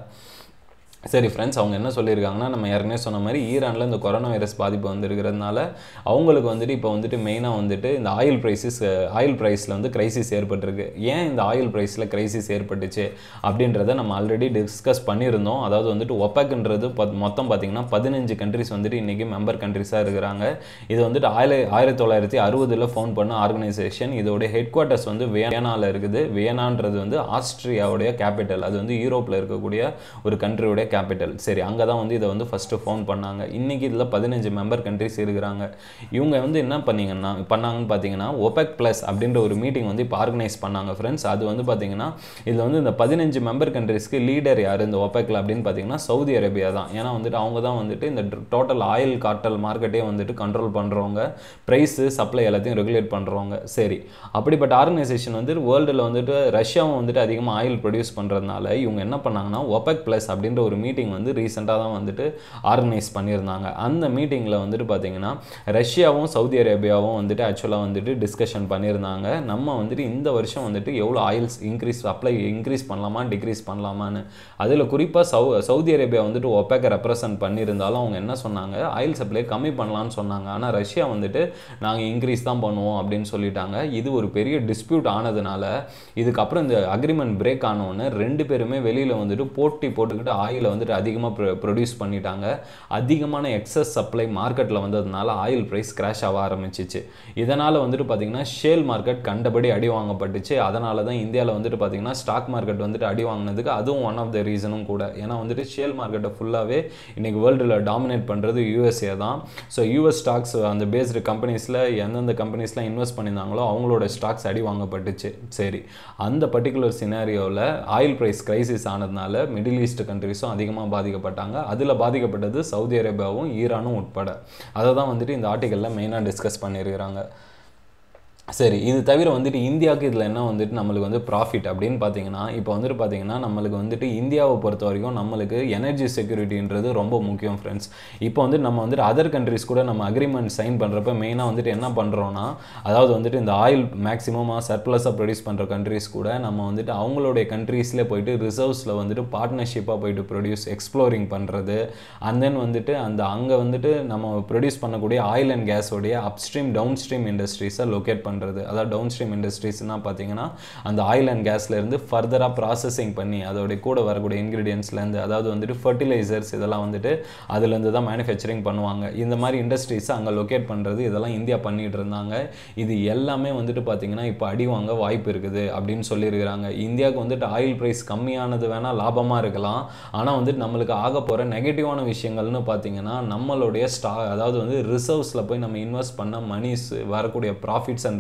சரி ஃப்ரெண்ட்ஸ் அவங்க என்ன சொல்லியிருக்காங்கன்னா நம்ம ஏற்கனவே சொன்ன மாதிரி ஈரானில் இந்த கொரோனா வைரஸ் பாதிப்பு வந்திருக்கிறதுனால அவங்களுக்கு வந்துட்டு இப்போ வந்துட்டு மெயினாக வந்துட்டு இந்த ஆயில் ப்ரைஸஸ் ஆயில் ப்ரைஸில் வந்து கிரைசிஸ் ஏற்பட்டிருக்கு ஏன் இந்த ஆயில் ப்ரைஸில் கிரைசிஸ் ஏற்பட்டுச்சு அப்படின்றத நம்ம ஆல்ரெடி டிஸ்கஸ் பண்ணியிருந்தோம் அதாவது வந்துட்டு ஒப்பக்ன்றது பத் மொத்தம் பார்த்திங்கன்னா பதினஞ்சு கண்ட்ரிஸ் வந்துட்டு இன்றைக்கி மெம்பர் கண்ட்ரிஸாக இருக்கிறாங்க இது வந்துட்டு ஆயிர ஆயிரத்தி தொள்ளாயிரத்தி அறுபதில் ஃபவுண்ட் பண்ண ஆர்கனைசேஷன் இதோட ஹெட் குவார்ட்டர்ஸ் வந்து வியனாவில் இருக்குது வியனான்றது வந்து ஆஸ்திரியாவுடைய கேபிட்டல் அது வந்து யூரோப்பில் இருக்கக்கூடிய ஒரு கண்ட்ரியோடைய கேபிட்டல் சரி அங்கே தான் வந்து இதை வந்து ஃபஸ்ட்டு ஃபோன் பண்ணாங்க இன்றைக்கி இதில் பதினஞ்சு மெம்பர் கண்ட்ரிஸ் இருக்கிறாங்க இவங்க வந்து என்ன பண்ணீங்கன்னா பண்ணாங்கன்னு பார்த்தீங்கன்னா ஒபெக் ப்ளஸ் அப்படின்ற ஒரு மீட்டிங் வந்து இப்போ ஆர்கனைஸ் பண்ணாங்க ஃப்ரெண்ட்ஸ் அது வந்து பார்த்தீங்கன்னா இதில் வந்து இந்த பதினஞ்சு மெம்பர் கண்ட்ரிஸ்க்கு லீடர் யார் இந்த ஒபெக்கில் அப்படின்னு பார்த்தீங்கன்னா சவுதி அரேபியா தான் ஏன்னா வந்துட்டு அவங்க தான் வந்துட்டு இந்த டோட்டல் ஆயில் கார்ட்டல் மார்க்கெட்டே வந்துட்டு கண்ட்ரோல் பண்ணுறவங்க ப்ரைஸு சப்ளை எல்லாத்தையும் ரெகுலேட் பண்ணுறவங்க சரி அப்படிப்பட்ட ஆர்கனைசேஷன் வந்து வேர்ல்டில் வந்துட்டு ரஷ்யாவும் வந்துட்டு அதிகமாக ஆயில் ப்ரொடியூஸ் பண்ணுறதுனால இவங்க என்ன பண்ணாங்கன்னா ஒபெக் ப்ளஸ் அப்படின்ற ஒரு மீட்டிங் வந்து ரீசெண்டாக தான் வந்துட்டு ஆர்கனைஸ் பண்ணியிருந்தாங்க அந்த மீட்டிங்கில் வந்துட்டு பார்த்தீங்கன்னா ரஷ்யாவும் சவுதி அரேபியாவும் வந்துட்டு ஆக்சுவலாக வந்துட்டு டிஸ்கஷன் பண்ணியிருந்தாங்க நம்ம வந்துட்டு இந்த வருஷம் வந்துட்டு எவ்வளோ ஆயில்ஸ் இன்க்ரீஸ் சப்ளை இன்க்ரீஸ் பண்ணலாமா டிக்ரீஸ் பண்ணலாமான்னு அதில் குறிப்பாக சவு சவுதி அரேபியா வந்துட்டு ஒப்பேக்கை ரெப்ரசன்ட் பண்ணியிருந்தாலும் அவங்க என்ன சொன்னாங்க ஆயில் சப்ளை கம்மி பண்ணலாம்னு சொன்னாங்க ஆனால் ரஷ்யா வந்துட்டு நாங்கள் இன்க்ரீஸ் தான் பண்ணுவோம் அப்படின்னு சொல்லிட்டாங்க இது ஒரு பெரிய டிஸ்பியூட் ஆனதுனால இதுக்கப்புறம் இந்த அக்ரிமெண்ட் பிரேக் ஆனோன்னு ரெண்டு பேருமே வெளியில் வந்துட்டு போட்டி போட்டுக்கிட்டு ஆயிலை வந்துட்டு அதிகமாக ப்ரொடியூஸ் பண்ணிட்டாங்க அதிகமான எக்ஸஸ் சப்ளை மார்க்கெட்டில் வந்ததுனால ஆயில் ப்ரைஸ் கிராஷ் ஆக ஆரம்பிச்சிச்சு இதனால் வந்துட்டு பார்த்திங்கன்னா ஷேல் மார்க்கெட் கண்டபடி அடி வாங்கப்பட்டுச்சு அதனால தான் இந்தியாவில் வந்துட்டு பார்த்திங்கன்னா ஸ்டாக் மார்க்கெட் வந்துட்டு அடி வாங்கினதுக்கு அதுவும் ஒன் ஆஃப் த ரீசனும் கூட ஏன்னா வந்துட்டு ஷேல் மார்க்கெட்டை ஃபுல்லாகவே இன்றைக்கி வேர்ல்டில் டாமினேட் பண்ணுறது யூஎஸ்ஏ தான் ஸோ யூஎஸ் ஸ்டாக்ஸ் அந்த பேஸ்டு கம்பெனிஸில் எந்தெந்த கம்பெனிஸ்லாம் இன்வெஸ்ட் பண்ணியிருந்தாங்களோ அவங்களோட ஸ்டாக்ஸ் அடி வாங்கப்பட்டுச்சு சரி அந்த பர்டிகுலர் சினாரியோவில் ஆயில் ப்ரைஸ் கிரைசிஸ் ஆனதுனால மிடில் ஈஸ்ட் கண்ட்ரிஸும் அதிகமாக பாதிக்கப்பட்டாங்க அதில் பாதிக்கப்பட்டது சவுதி அரேபியாவும் ஈரானும் உட்பட அதை தான் வந்துட்டு இந்த ஆர்டிக்கலில் மெயினாக டிஸ்கஸ் பண்ணியிருக்கிறாங்க சரி இது தவிர வந்துட்டு இந்தியாவுக்கு இதில் என்ன வந்துட்டு நம்மளுக்கு வந்து ப்ராஃபிட் அப்படின்னு பார்த்தீங்கன்னா இப்போ வந்துட்டு பார்த்தீங்கன்னா நம்மளுக்கு வந்துட்டு இந்தியாவை பொறுத்த வரைக்கும் நம்மளுக்கு எனர்ஜி செக்யூரிட்டின்றது ரொம்ப முக்கியம் ஃப்ரெண்ட்ஸ் இப்போ வந்து நம்ம வந்துட்டு அதர் கண்ட்ரிஸ் கூட நம்ம அக்ரிமெண்ட் சைன் பண்ணுறப்ப மெயினாக வந்துட்டு என்ன பண்ணுறோன்னா அதாவது வந்துட்டு இந்த ஆயில் மேக்ஸிமமாக சர்ப்ளஸாக ப்ரொடியூஸ் பண்ணுற கண்ட்ரிஸ் கூட நம்ம வந்துட்டு அவங்களுடைய கண்ட்ரீஸில் போயிட்டு ரிசர்வ்ஸில் வந்துட்டு பார்ட்னர்ஷிப்பாக போயிட்டு ப்ரொடியூஸ் எக்ஸ்ப்ளோரிங் பண்ணுறது அண்ட் தென் வந்துட்டு அந்த அங்கே வந்துட்டு நம்ம ப்ரொடியூஸ் பண்ணக்கூடிய ஆயில் அண்ட் கேஸோடைய அப்ஸ்ட்ரீம் டவுன் ஸ்ட்ரீம் இண்டஸ்ட்ரீஸை லொக்கேட் பண்ணுறது அதாவது டவுன் ஸ்ட்ரீம் இண்டஸ்ட்ரீஸ்னால் பார்த்தீங்கன்னா அந்த ஆயில் அண்ட் கேஸ்லேருந்து ஃபர்தராக ப்ராசஸிங் பண்ணி அதோடைய கூட வரக்கூடிய இன்க்ரீடியன்ஸ்லேருந்து அதாவது வந்துட்டு ஃபர்டிலைசர்ஸ் இதெல்லாம் வந்துட்டு அதுலேருந்து தான் மேனுஃபேக்சரிங் பண்ணுவாங்க இந்த மாதிரி இண்டஸ்ட்ரீஸை அங்கே லொக்கேட் பண்ணுறது இதெல்லாம் இந்தியா பண்ணிகிட்டு இருந்தாங்க இது எல்லாமே வந்துட்டு பார்த்தீங்கன்னா இப்போ அடி வாங்க வாய்ப்பு இருக்குது அப்படின்னு சொல்லியிருக்கிறாங்க இந்தியாவுக்கு வந்துட்டு ஆயில் ப்ரைஸ் கம்மியானது வேணால் லாபமாக இருக்கலாம் ஆனால் வந்துட்டு நம்மளுக்கு ஆக போகிற நெகட்டிவான விஷயங்கள்னு பார்த்தீங்கன்னா நம்மளுடைய ஸ்டா அதாவது வந்து ரிசர்வ்ஸில் போய் நம்ம இன்வெஸ்ட் பண்ண மணிஸ் வரக்கூடிய ப்ராஃபிட்ஸ் அண்ட்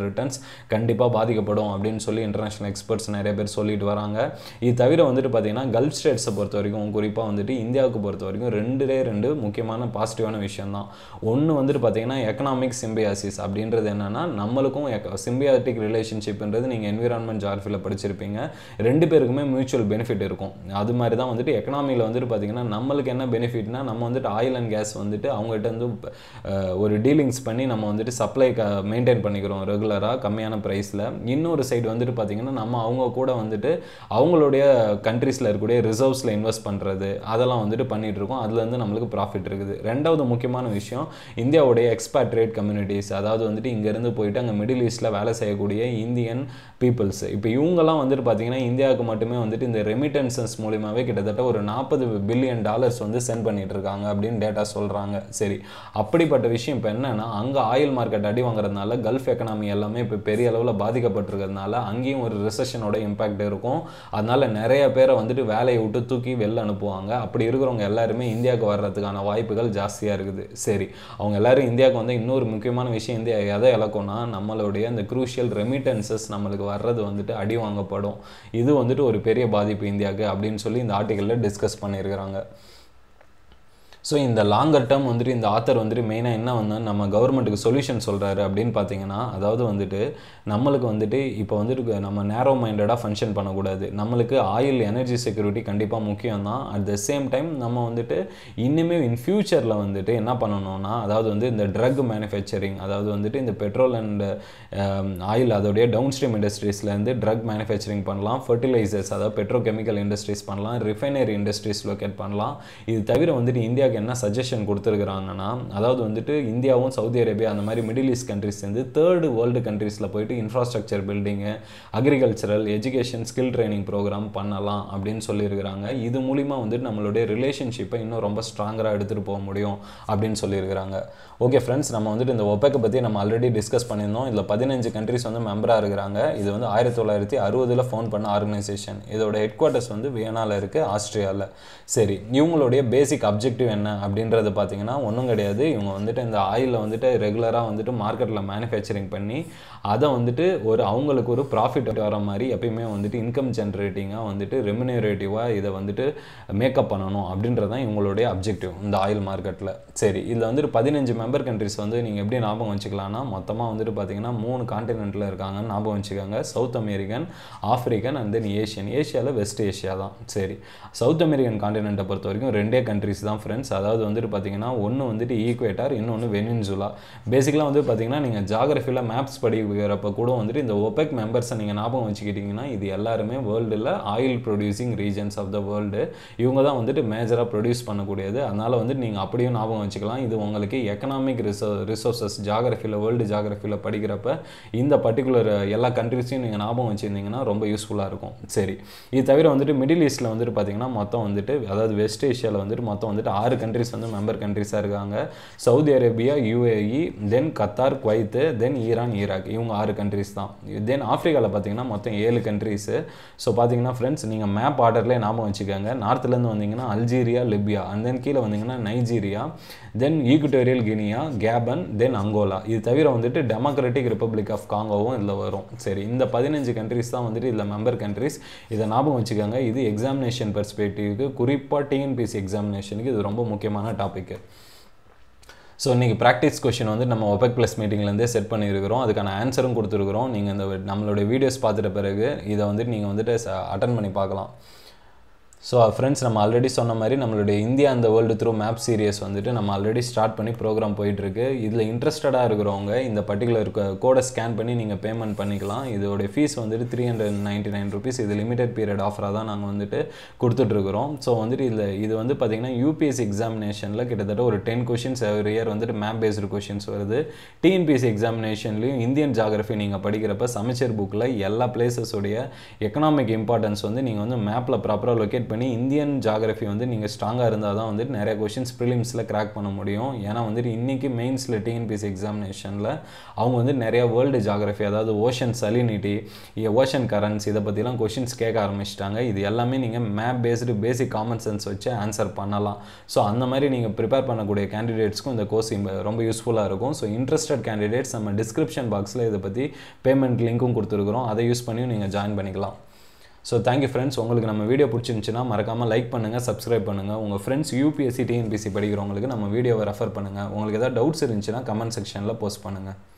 அண்ட் ரிட்டர்ன்ஸ் கண்டிப்பாக பாதிக்கப்படும் அப்படின்னு சொல்லி இன்டர்நேஷனல் எக்ஸ்பர்ட்ஸ் நிறைய பேர் சொல்லிட்டு வராங்க இது தவிர வந்துட்டு பார்த்தீங்கன்னா கல்ஃப் ஸ்டேட்ஸை பொறுத்த வரைக்கும் குறிப்பாக வந்துட்டு இந்தியாவுக்கு பொறுத்த வரைக்கும் ரெண்டுலே ரெண்டு முக்கியமான பாசிட்டிவான விஷயம் தான் ஒன்று வந்துட்டு பார்த்தீங்கன்னா எக்கனாமிக் சிம்பியாசிஸ் அப்படின்றது என்னன்னா நம்மளுக்கும் சிம்பியாட்டிக் ரிலேஷன்ஷிப்ன்றது நீங்கள் என்விரான்மெண்ட் ஜார்ஃபில் படிச்சிருப்பீங்க ரெண்டு பேருக்குமே மியூச்சுவல் பெனிஃபிட் இருக்கும் அது மாதிரி தான் வந்துட்டு எக்கனாமியில் வந்துட்டு பார்த்தீங்கன்னா நம்மளுக்கு என்ன பெனிஃபிட்னா நம்ம வந்துட்டு ஆயில் அண்ட் கேஸ் வந்துட்டு அவங்ககிட்ட வந்து அஹ், ஒரு டீலிங்ஸ் பண்ணி நம்ம வந்துட்டு சப்ளை மெயின்டைன் பண்ணிக்கிறோம் ரெகுலராக கம்மியான ப்ரைஸில் இன்னொரு சைடு வந்துட்டு பார்த்தீங்கன்னா நம்ம அவங்க கூட வந்துட்டு அவங்களுடைய கண்ட்ரீஸில் இருக்கக்கூடிய ரிசர்வ்ஸில் இன்வெஸ்ட் பண்ணுறது அதெல்லாம் வந்துட்டு பண்ணிட்டு இருக்கோம் அதுலேருந்து நம்மளுக்கு ப்ராஃபிட் இருக்குது ரெண்டாவது முக்கியமான விஷயம் இந்தியாவுடைய எக்ஸ்பேட்ரேட் கம்யூனிட்டிஸ் அதாவது வந்துட்டு இங்கேருந்து போயிட்டு அங்கே மிடில் ஈஸ்ட்டில் வேலை செய்யக்கூடிய இந்தியன் பீப்புள்ஸ் இப்போ இவங்கெல்லாம் வந்துட்டு பார்த்தீங்கன்னா இந்தியாவுக்கு மட்டுமே வந்துட்டு இந்த ரெமிட்டன்சஸ் மூலியமாகவே கிட்டத்தட்ட ஒரு நாற்பது பில்லியன் டாலர்ஸ் வந்து சென்ட் பண்ணிட்டு இருக்காங்க அப்படின்னு டேட்டா சொல்கிறாங்க சரி அப்படிப்பட்ட விஷயம் இப்போ என்னன்னா அங்கே ஆயில் மார்க்கெட் அடி வாங்குறதுனால கல்ஃப் எக்கனாமி எல்லாமே இப்போ பெரிய அளவில் பாதிக்கப்பட்டிருக்கிறதுனால அங்கேயும் ஒரு ரிசெஷனோட இம்பாக்ட் இருக்கும் அதனால நிறைய பேரை வந்துட்டு வேலையை விட்டு தூக்கி வெளில அனுப்புவாங்க அப்படி இருக்கிறவங்க எல்லாருமே இந்தியாவுக்கு வர்றதுக்கான வாய்ப்புகள் ஜாஸ்தியாக இருக்குது சரி அவங்க எல்லாரும் இந்தியாவுக்கு வந்து இன்னொரு முக்கியமான விஷயம் இந்தியா எதை இழக்கும்னா நம்மளுடைய இந்த குரூஷியல் ரெமிட்டன்சஸ் நம்மளுக்கு வர்றது வந்துட்டு அடி வாங்கப்படும் இது வந்துட்டு ஒரு பெரிய பாதிப்பு இந்தியாவுக்கு அப்படின்னு சொல்லி இந்த ஆர்டிக்கலில் டிஸ்கஸ் பண்ணியிருக்கிறாங்க ஸோ இந்த லாங்கர் டேர்ம் வந்துட்டு இந்த ஆத்தர் வந்துட்டு மெயினாக என்ன வந்து நம்ம கவர்மெண்ட்டுக்கு சொல்யூஷன் சொல்கிறாரு அப்படின்னு பார்த்தீங்கன்னா அதாவது வந்துட்டு நம்மளுக்கு வந்துட்டு இப்போ வந்துட்டு நம்ம நேரோ மைண்டடாக ஃபங்க்ஷன் பண்ணக்கூடாது நம்மளுக்கு ஆயில் எனர்ஜி செக்யூரிட்டி கண்டிப்பாக முக்கியம் தான் அட் த சேம் டைம் நம்ம வந்துட்டு இன்னுமே இன் ஃபியூச்சரில் வந்துட்டு என்ன பண்ணணும்னா அதாவது வந்து இந்த ட்ரக் மேனுஃபேக்சரிங் அதாவது வந்துட்டு இந்த பெட்ரோல் அண்ட் ஆயில் அதோடைய டவுன் ஸ்ட்ரீம் இண்டஸ்ட்ரீஸ்லேருந்து ட்ரக் மேனுஃபேக்சரிங் பண்ணலாம் ஃபர்டிலைசர்ஸ் அதாவது பெட்ரோகெமிக்கல் இண்டஸ்ட்ரீஸ் பண்ணலாம் ரிஃபைனரி இண்டஸ்ட்ரீஸ் லொக்கேட் பண்ணலாம் இது தவிர வந்துட்டு இந்தியாவுக்கு என்ன சஜஷன் கொடுத்துருக்குறாங்கன்னா அதாவது வந்துட்டு இந்தியாவும் சவுதி அரேபியா அந்த மாதிரி மிடில் ஈஸ்ட் கண்ட்ரிஸ் வந்து தேர்டு வேர்ல்டு கண்ட்ரீஸில் போயிட்டு infrastructure building agricultural education skill training programme பண்ணலாம் அப்படின்னு சொல்லியிருக்கிறாங்க இது மூலிமா வந்துட்டு நம்மளுடைய ரிலேஷன்ஷிப்பை இன்னும் ரொம்ப ஸ்ட்ராங்கராக எடுத்துகிட்டு போக முடியும் அப்படின்னு சொல்லியிருக்கிறாங்க ஓகே ஃப்ரெண்ட்ஸ் நம்ம வந்துட்டு இந்த ஒப்பேக்கை பற்றி நம்ம ஆல்ரெடி டிஸ்கஸ் பண்ணியிருந்தோம் இதில் பதினஞ்சு கண்ட்ரிஸ் வந்து மெம்பராக இருக்கிறாங்க இது வந்து ஆயிரத்தி தொள்ளாயிரத்தி அறுபதில் ஃபோன் பண்ண ஆர்கனைசேஷன் இதோட ஹெட் குவார்ட்டர்ஸ் வந்து வியனாவில் இருக்குது ஆஸ்திரியாவில் சரி இவங்களுடைய பேசிக் அப்ஜெக்டிவ் என்ன அப்படின்றது பார்த்தீங்கன்னா ஒன்றும் கிடையாது இவங்க வந்துட்டு இந்த ஆயிலை வந்துட்டு ரெகுலராக வந்துட்டு மார்க்கெட்டில் மேனுஃபேக்சரிங் பண்ணி அதை வந்துட்டு ஒரு அவங்களுக்கு ஒரு ப்ராஃபிட் வர மாதிரி எப்பயுமே வந்துட்டு இன்கம் ஜென்ரேட்டிங்காக வந்துட்டு ரெமுனேரேட்டிவாக இதை வந்துட்டு மேக்கப் பண்ணணும் அப்படின்றது தான் இவங்களுடைய அப்ஜெக்டிவ் இந்த ஆயில் மார்க்கெட்டில் சரி இதில் வந்துட்டு பதினஞ்சு மெம்பர் கண்ட்ரிஸ் வந்து நீங்கள் எப்படி ஞாபகம் வச்சுக்கலாம்னா மொத்தமாக வந்துட்டு பார்த்தீங்கன்னா மூணு காண்டினென்ட்டில் இருக்காங்கன்னு ஞாபகம் வச்சுக்கோங்க South American African and then Asian ஏஷியாவில் வெஸ்ட் ஏஷியா தான் சரி சவுத் அமெரிக்கன் காண்டினென்ட்டை பொறுத்த வரைக்கும் ரெண்டே கண்ட்ரிஸ் தான் ஃப்ரெண்ட்ஸ் அதாவது வந்துட்டு பார்த்தீங்கன்னா ஒன்று வந்துட்டு ஈக்குவேட்டார் இன்னொன்று வெனின்சுலா பேசிக்கலாக வந்து பார்த்தீங்கன்னா நீங்கள் ஜாகிரஃபியில் மேப்ஸ் படிக்கிறப்ப கூட வந்துட்டு இந்த ஒபெக் மெம்பர்ஸை நீங்கள் ஞாபகம் வச்சுக்கிட்டிங்கன்னா இது எல்லாருமே வேர்ல்டில் oil producing regions of the world இவங்க தான் வந்துட்டு மேஜராக ப்ரொடியூஸ் பண்ணக்கூடியது அதனால் வந்துட்டு நீங்கள் அப்படியும் ஞாபகம் வச்சுக்கலாம் இது உங்களுக்கு எக்கனாமிக் ரிசோ ரிசோர்ஸஸ் ஜாகிரஃபியில் வேர்ல்டு ஜாகிரஃபியில் படிக்கிறப்ப இந்த பர்டிகுலர் எல்லா கண்ட்ரிஸையும் நீங்கள் ஞாபகம் வச்சுருந்தீங்கன்னா ரொம்ப யூஸ்ஃபுல்லாக இருக்கும் சரி இது தவிர வந்துட்டு மிடில் ஈஸ்ட்டில் வந்துட்டு பார்த்தீங்கன்னா மொத்தம் வந்துட்டு அதாவது வெஸ்ட் ஏஷியாவில் வந்துட்டு மொத்தம் வந்துட்டு ஆறு கண்ட்ரிஸ் வந்து மெம்பர் கண்ட்ரிஸாக இருக்காங்க Saudi Arabia UAE then Qatar Kuwait then Iran Iraq இவங்க ஆறு கண்ட்ரிஸ் தான் தென் ஆஃப்ரிக்காவில் பார்த்தீங்கன்னா மொத்தம் ஏழு கண்ட்ரிஸு ஸோ பார்த்தீங்கன்னா ஃப்ரெண்ட்ஸ் நீங்கள் மேப் ஆர்டர்லேயே ஞாபகம் வச்சுக்கோங்க நார்த்துலேருந்து வந்தீங்கன்னா அல்ஜீரியா லிபியா அண்ட் தென் கீழே வந்தீங்கன்னா Nigeria then Equatorial Guinea Gabon then Angola இது தவிர வந்துட்டு டெமோக்ராட்டிக் ரிப்பப்ளிக் ஆஃப் காங்கோவும் இதில் வரும் சரி இந்த பதினஞ்சு கண்ட்ரிஸ் தான் வந்துட்டு இதில் மெம்பர் கண்ட்ரிஸ் இதை ஞாபகம் வச்சுக்கோங்க இது எக்ஸாமினேஷன் பெர்ஸ்பெக்டிவ்க்கு குறிப்பாக டிஎன்பிசி எக்ஸாமினேஷனுக்கு இது ரொம்ப முக்கியமான டாபிக் ஸோ இன்றைக்கி ப்ராக்டிஸ் கொஷின் வந்து நம்ம ஒபெக் ப்ளஸ் மீட்டிங்லேருந்தே செட் பண்ணியிருக்கிறோம் அதுக்கான ஆன்சரும் கொடுத்துருக்குறோம் நீங்கள் இந்த நம்மளுடைய வீடியோஸ் பார்த்துட்ட பிறகு இதை வந்துட்டு நீங்கள் வந்துட்டு அட்டன் பண்ணி பார்க்கலாம் ஸோ ஃப்ரெண்ட்ஸ் நம்ம ஆல்ரெடி சொன்ன மாதிரி நம்மளுடைய இந்தியா அந்த வேர்ல்டு த்ரூ மேப் சீரியஸ் வந்துட்டு நம்ம ஆல்ரெடி ஸ்டார்ட் பண்ணி ப்ரோக்ராம் போயிட்டுருக்கு இதில் இன்ட்ரெஸ்டடாக இருக்கிறவங்க இந்த பர்டிகுலர் கோடை ஸ்கேன் பண்ணி நீங்கள் பேமெண்ட் பண்ணிக்கலாம் இதோடைய ஃபீஸ் வந்துட்டு three hundred ninety nine rupees இது லிமிடெட் பீரியட் ஆஃபராக தான் நாங்கள் வந்துட்டு கொடுத்துட்ருக்குறோம் ஸோ வந்துட்டு இதில் இது வந்து பார்த்திங்கன்னா யூபிஎஸ்சி எக்ஸாமினேஷனில் கிட்டத்தட்ட ஒரு டென் கொஷின்ஸ் எவ்ரி இயர் வந்துட்டு மேப் பேஸ்டு கொஷின்ஸ் வருது டிஎன்பிஎஸ்சி எக்ஸாமினேஷன்லையும் இந்தியன் ஜாகிரஃபி நீங்கள் படிக்கிறப்ப சமச்சர் புக்கில் எல்லா பிளேசஸோடைய எக்கனாமிக் இம்பார்ட்டன்ஸ் வந்து நீங்கள் வந்து மேப்பில் ப்ராப்பராக லொக்கேட் பண்ணி இந்தியன் ஜாகிரஃபி வந்து நீங்கள் ஸ்ட்ராங்காக இருந்தால் தான் வந்துட்டு நிறைய கொஷின்ஸ் ப்ரிலிம்ஸில் கிராக் பண்ண முடியும் ஏன்னா வந்துட்டு இன்றைக்கி மெயின்ஸில் டிஎன்பிசி எக்ஸாமினேஷனில் அவங்க வந்து நிறைய வேர்ல்டு ஜாகிரஃபி அதாவது ஓஷன் சலினிட்டி ஓஷன் கரண்ட்ஸ் இதை பற்றிலாம் கொஷின்ஸ் கேட்க ஆரம்பிச்சிட்டாங்க இது எல்லாமே நீங்கள் map based basic common sense வச்சு ஆன்சர் பண்ணலாம் ஸோ அந்த மாதிரி நீங்கள் ப்ரிப்பேர் பண்ணக்கூடிய கேண்டிடேட்ஸ்க்கும் இந்த கோர்ஸ் ரொம்ப யூஸ்ஃபுல்லாக இருக்கும் ஸோ இன்ட்ரெஸ்டட் கேண்டிடேட்ஸ் நம்ம டிஸ்கிரிப்ஷன் பாக்ஸில் இதை பற்றி பேமெண்ட் லிங்க்கும் கொடுத்துருக்குறோம் அதை யூஸ் பண்ணியும் நீங்கள் ஜாயின் பண்ணிக்கலாம் ஸோ தேங்க்யூ ஃப்ரெண்ட்ஸ் உங்களுக்கு நம்ம வீடியோ பிடிச்சிருந்துச்சுன்னா மறக்காமல் லைக் பண்ணுங்கள் சப்ஸ்கிரைப் பண்ணுங்கள் உங்கள் ஃப்ரெண்ட்ஸ் யூபிஎஸ்சி டிஎன்பிசி படிக்கிறவங்களுக்கு நம்ம வீடியோவை ரெஃபர் பண்ணுங்கள் உங்களுக்கு ஏதாவது டவுட்ஸ் இருந்துச்சுன்னா கமெண்ட் செக்ஷனில் போஸ்ட் பண்ணுங்கள்